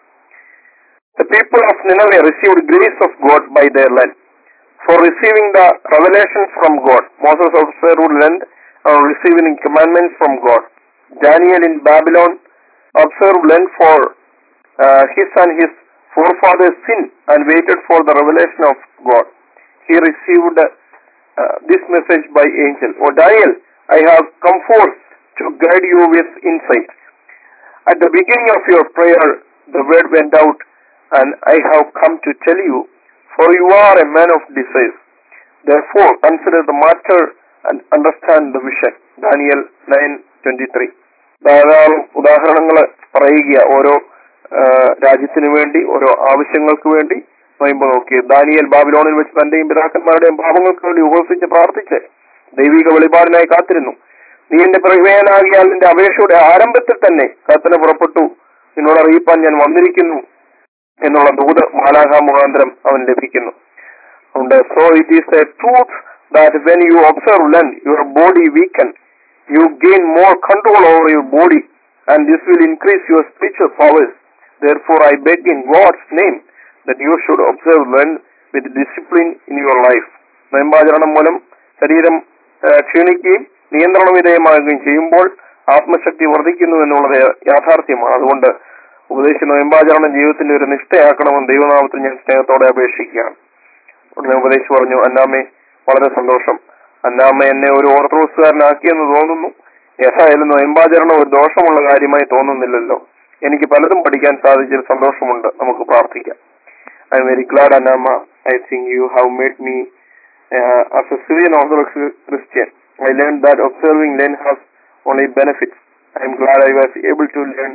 The people of Nineveh received grace of God by their Lent. For receiving the revelation from God, Moses observed Lent and receiving commandments from God. Daniel in Babylon observed Lent for uh, his and his forefathers' sin and waited for the revelation of God. He received uh, this message by angel. O Daniel, I have come forth to guide you with insight. At the beginning of your prayer, the word went out, and I have come to tell you, for you are a man of desires. Therefore, consider the matter and understand the vision. Daniel 9:23. ധാരാളം ഉദാഹരണങ്ങൾ പറയുക ഓരോ ആ, രാജ്യത്തിനു വേണ്ടി ഓരോ ആവശ്യങ്ങൾക്ക് വേണ്ടി നോയമ്പ് നോക്കി ദാനിയൽ ബാബിലോണിൽ വെച്ച് തന്റെയും പിതാക്കന്മാരുടെയും പാപങ്ങൾക്ക് വേണ്ടി ഉപസിച്ച് പ്രാർത്ഥിച്ച് ദൈവിക വെളിപാടിനായി കാത്തിരുന്നു നീ എന്റെ പ്രവേനാകിയാൽ നിന്റെ അപേക്ഷയുടെ ആരംഭത്തിൽ തന്നെ കത്തന പുറപ്പെട്ടു നിന്നോട് അറിയിപ്പാൻ ഞാൻ വന്നിരിക്കുന്നു എന്നുള്ള ദൂത് മാലാഹ മുഖാന്തരം അവൻ ലഭിക്കുന്നു അതുകൊണ്ട് so it is a truth that when you observe Lent your body weaken you gain more control over your body and this will increase your spiritual powers Therefore, I beg in God's name that you should observe Lent with discipline in your life. നോയമ്പാചരണം മൂലം ശരീരം ആ, ക്ഷീണിക്കുകയും നിയന്ത്രണ വിധേയമാകുകയും ചെയ്യുമ്പോൾ ആത്മശക്തി വർദ്ധിക്കുന്നു എന്നുള്ളത് യാഥാർത്ഥ്യമാണ് അതുകൊണ്ട് ഉപദേശ നോയമ്പാചരണം ജീവിതത്തിന്റെ ഒരു നിഷ്ഠയാക്കണമെന്ന് ദൈവനാമത്തിൽ ഞാൻ സ്നേഹത്തോടെ അപേക്ഷിക്കുകയാണ് ഉടനെ ഉപദേശി പറഞ്ഞു അന്നാമ്മേ വളരെ സന്തോഷം അന്നാമ്മ എന്നെ ഒരു ഓർത്തഡോക്സുകാരനാക്കിയെന്ന് തോന്നുന്നു ഏതായാലും നോയമ്പാചരണം ഒരു ദോഷമുള്ള കാര്യമായി തോന്നുന്നില്ലല്ലോ എനിക്ക് പലതും പഠിക്കാൻ സാധിച്ചതിൽ സന്തോഷമുണ്ട് നമുക്ക് പ്രാർത്ഥിക്കാം I am very glad Annamma I think you have made me as a Syrian Orthodox Christian I learn that observing Lent has only benefits I am glad I was able to learn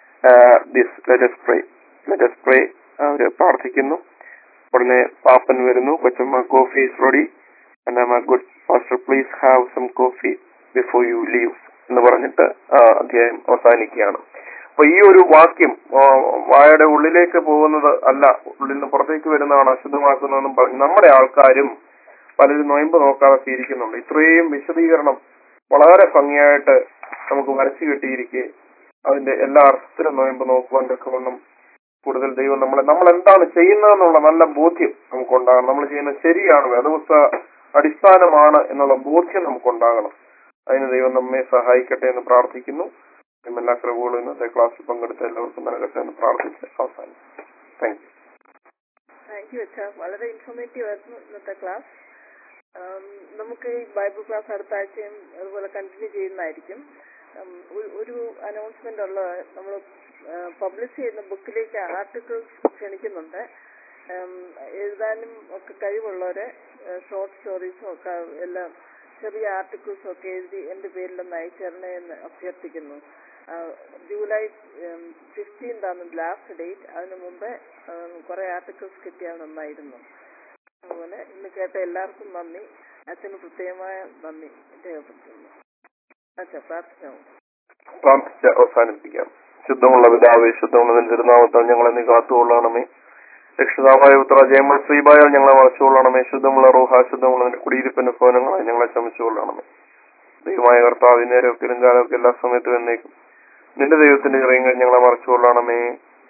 this let's pray let's pray അവര് പ്രാർത്ഥിക്കുന്നു ഉടനെ പാപ്പൻ വരുന്നു കൊച്ചമ്മ coffee is ready Annamma good pastor please have some coffee before you leave എന്ന് പറഞ്ഞിട്ട് ആ അധ്യായം അവസാനിക്കുകയാണ് അപ്പൊ ഈ ഒരു വാക്യം ആ, വായയുടെ ഉള്ളിലേക്ക് പോകുന്നത് അല്ല ഉള്ളിൽ നിന്ന് പുറത്തേക്ക് വരുന്നതാണ് അശുദ്ധമാക്കുന്നതെന്നും പറഞ്ഞു നമ്മുടെ ആൾക്കാരും പലരും നൊയമ്പ് നോക്കാതെ സ്വീകരിക്കുന്നുണ്ട് ഇത്രയും വിശദീകരണം വളരെ ഭംഗിയായിട്ട് നമുക്ക് വരച്ചു കിട്ടിയിരിക്കെ അതിന്റെ എല്ലാ അർത്ഥത്തിലും നൊയമ്പ് നോക്കുവാൻ തക്കവണ്ണം കൂടുതൽ ദൈവം നമ്മളെ നമ്മൾ എന്താണ് ചെയ്യുന്നതെന്നുള്ള നല്ല ബോധ്യം നമുക്കുണ്ടാകണം നമ്മൾ ചെയ്യുന്നത് ശരിയാണ് വേദപുസ്തക അടിസ്ഥാനമാണ് എന്നുള്ള ബോധ്യം നമുക്കുണ്ടാകണം അതിന് ദൈവം നമ്മെ സഹായിക്കട്ടെ എന്ന് പ്രാർത്ഥിക്കുന്നു ദൈവം എല്ലാ കഴിവുകളും ഇന്നത്തെ ക്ലാസ്സിൽ പങ്കെടുത്ത എല്ലാവർക്കും നൽകട്ടെ എന്ന് പ്രാർത്ഥിച്ച് അവസാനം താങ്ക് യു താങ്ക് യു അച്ഛാ വളരെ ഇൻഫോർമേറ്റീവ് ആയിരുന്നു ഇന്നത്തെ ക്ലാസ് ആം, നമുക്ക് ഈ ബൈബിൾ ക്ലാസ് അടുത്ത ആഴ്ചയും അതുപോലെ കണ്ടിന്യൂ ചെയ്യുന്നതായിരിക്കും ഉം, ഒരു- ഒരു അനൗൺസ്മെന്റ് ഉള്ളത് നമ്മൾ പബ്ലിഷ് ചെയ്യുന്ന ബുക്കിലേക്ക് ആർട്ടിക്കിൾസ് ക്ഷണിക്കുന്നുണ്ട് ഉം, എഴുതാനും ഒക്കെ കഴിവുള്ളവരെ ഷോർട്ട് സ്റ്റോറീസും ഒക്കെ എല്ലാം ചെറിയ ആർട്ടിക്കിൾസും ഒക്കെ എഴുതി എന്റെ പേരിലൊന്ന് അയച്ചു തരണേ എന്ന് അഭ്യർത്ഥിക്കുന്നു ആ, ജൂലൈ ഫിഫ്റ്റീൻത് ആണ് ലാസ്റ്റ് ഡേറ്റ് അതിനു മുമ്പേ കുറെ ആർട്ടിക്കിൾസ് കിട്ടിയാൽ നന്നായിരുന്നു അതുപോലെ ഇന്ന് കേട്ട എല്ലാവർക്കും നന്ദി അച്ഛന് പ്രത്യേകമായ നന്ദി രേഖപ്പെടുത്തുന്നു അച്ഛാ പ്രാർത്ഥിക്കാമോ പ്രാർത്ഥിച്ച് അവസാനിപ്പിക്കാം ശുദ്ധമുള്ള പിതാവേ ശുദ്ധമുള്ള തിരുനാമത്താൽ ഞങ്ങളെ നീ കാത്തുകൊള്ളണമേ രക്ഷിതാവായ ഉത്തര ജയമ ശ്രീബായാൽ ഞങ്ങളെ മറച്ചുകൊള്ളണമേ ശുദ്ധമുള്ള റൂഹ ശുദ്ധമുള്ള നിന്റെ കുടിയിരിപ്പിന്റെ ഭവനങ്ങളായി ഞങ്ങളെ ചമച്ചുകൊള്ളണമേ ദൈവമായ കർത്താവ് നേരമൊക്കെ കാലമൊക്കെ എല്ലാ സമയത്തും എന്നേക്കും നിന്റെ ദൈവത്തിന്റെ ഇറങ്ങി ഞങ്ങളെ മറച്ചുകൊള്ളണമേ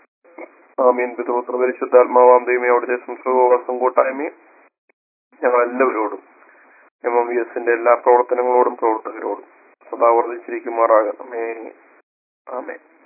ആമീൻ പിതൃപുത്ര പരിശുദ്ധാത്മാവാം ദൈവമേ അവിടുത്തെ സംസർഗവാസം കൂട്ടായ്മയും ഞങ്ങൾ എല്ലാവരോടും എം എം വി എസിന്റെ എല്ലാ പ്രവർത്തനങ്ങളോടും പ്രവർത്തകരോടും സദാ വർദ്ധിച്ചിരിക്കുമാറാകണമേ ആമേ